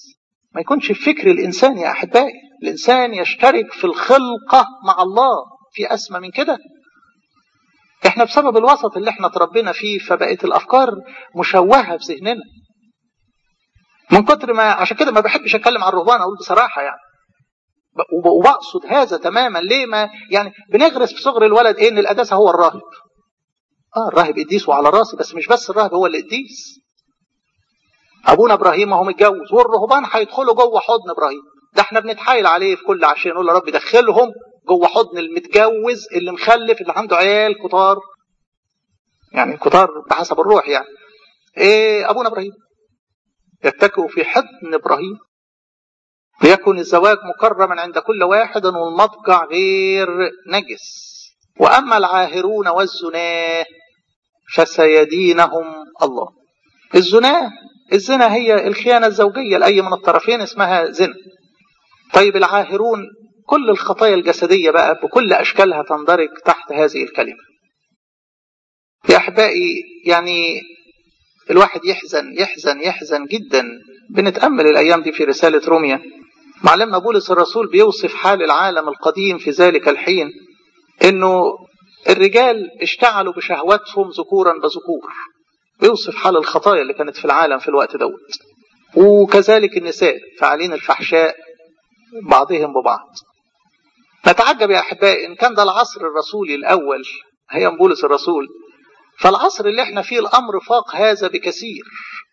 ما يكونش الفكر الإنسان يا أحبائي الإنسان يشترك في الخلقة مع الله في أسمى من كده احنا بسبب الوسط اللي احنا تربينا فيه فبقت الأفكار مشوهة في ذهننا من كتر ما عشان كده ما بحبش اتكلم عن الرهبان اقول بصراحه يعني وبقصد هذا تماما ليه ما يعني بنغرس في صغر الولد ايه ان القداسه هو الراهب اه الراهب قديس وعلى راسي بس مش بس الراهب هو اللي قديس ابونا ابراهيم هو متجوز والرهبان هيدخلوا جوه حضن ابراهيم ده احنا بنتحايل عليه في كل عشان نقول يا رب دخلهم جوه حضن المتجوز اللي مخلف اللي عنده عيال كتار يعني كتار بحسب الروح يعني ايه ابونا ابراهيم يتكئوا في حضن ابراهيم ليكن الزواج مكرما عند كل واحد والمضجع غير نجس واما العاهرون والزناه فسيدينهم الله الزناه الزنا هي الخيانه الزوجيه لاي من الطرفين اسمها زنا طيب العاهرون كل الخطايا الجسديه بقى بكل اشكالها تندرج تحت هذه الكلمه يا احبائي يعني الواحد يحزن يحزن يحزن جدا بنتامل الايام دي في رساله روميا معلمنا بولس الرسول بيوصف حال العالم القديم في ذلك الحين انه الرجال اشتعلوا بشهواتهم ذكورا بذكور بيوصف حال الخطايا اللي كانت في العالم في الوقت دوت وكذلك النساء فاعلين الفحشاء بعضهم ببعض نتعجب يا احبائي ان كان ده العصر الرسولي الاول ايام بولس الرسول فالعصر اللي احنا فيه الامر فاق هذا بكثير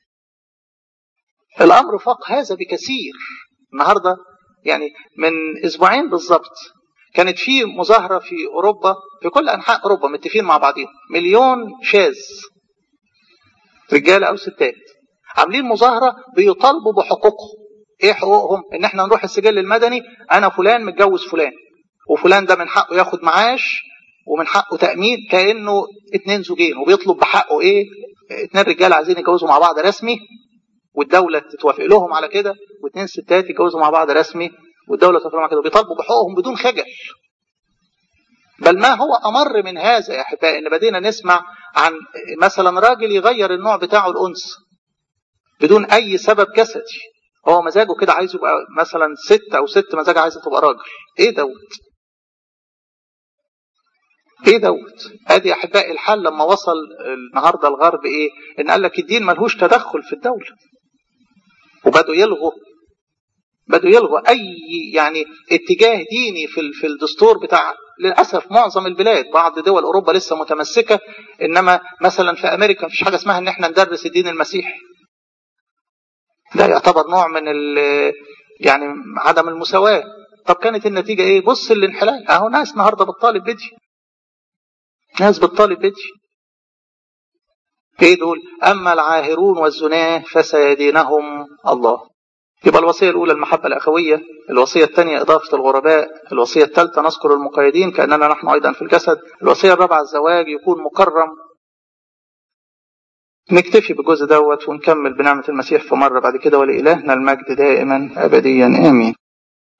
الامر فاق هذا بكثير النهارده يعني من اسبوعين بالظبط كانت في مظاهره في اوروبا في كل انحاء اوروبا متفقين مع بعضهم مليون شاذ رجاله او ستات عاملين مظاهره بيطالبوا بحقوقهم ايه حقوقهم ان احنا نروح السجل المدني انا فلان متجوز فلان وفلان ده من حقه ياخد معاش ومن حقه تامين كانه اتنين زوجين وبيطلب بحقه ايه اتنين رجاله عايزين يتجوزوا مع بعض رسمي والدوله تتوافق لهم على كده واثنين ستات يتجوزوا مع بعض رسمي والدوله تتوافق مع كده بيطالبوا بحقوقهم بدون خجل بل ما هو امر من هذا يا احبائي ان بدينا نسمع عن مثلا راجل يغير النوع بتاعه الانثى بدون اي سبب جسدي هو مزاجه كده عايز يبقى مثلا ست او ست مزاجها عايزه تبقى راجل ايه دوت ايه دوت ادي احبائي الحال لما وصل النهارده الغرب ايه ان قال لك الدين ملهوش تدخل في الدوله وبدوا يلغوا بدوا يلغوا اي يعني اتجاه ديني في في الدستور بتاع للاسف معظم البلاد بعض دول اوروبا لسه متمسكه انما مثلا في امريكا مفيش حاجه اسمها ان احنا ندرس الدين المسيحي ده يعتبر نوع من يعني عدم المساواه طب كانت النتيجه ايه بص الانحلال اهو ناس النهارده بتطالب بدي ناس بتطالب بدي ايه دول اما العاهرون والزناه فسيدينهم الله يبقى الوصيه الاولى المحبه الاخويه الوصيه الثانيه اضافه الغرباء الوصيه الثالثه نذكر المقيدين كاننا نحن ايضا في الجسد الوصيه الرابعه الزواج يكون مكرم نكتفي بالجزء دوت ونكمل بنعمه المسيح في مره بعد كده ولالهنا المجد دائما ابديا امين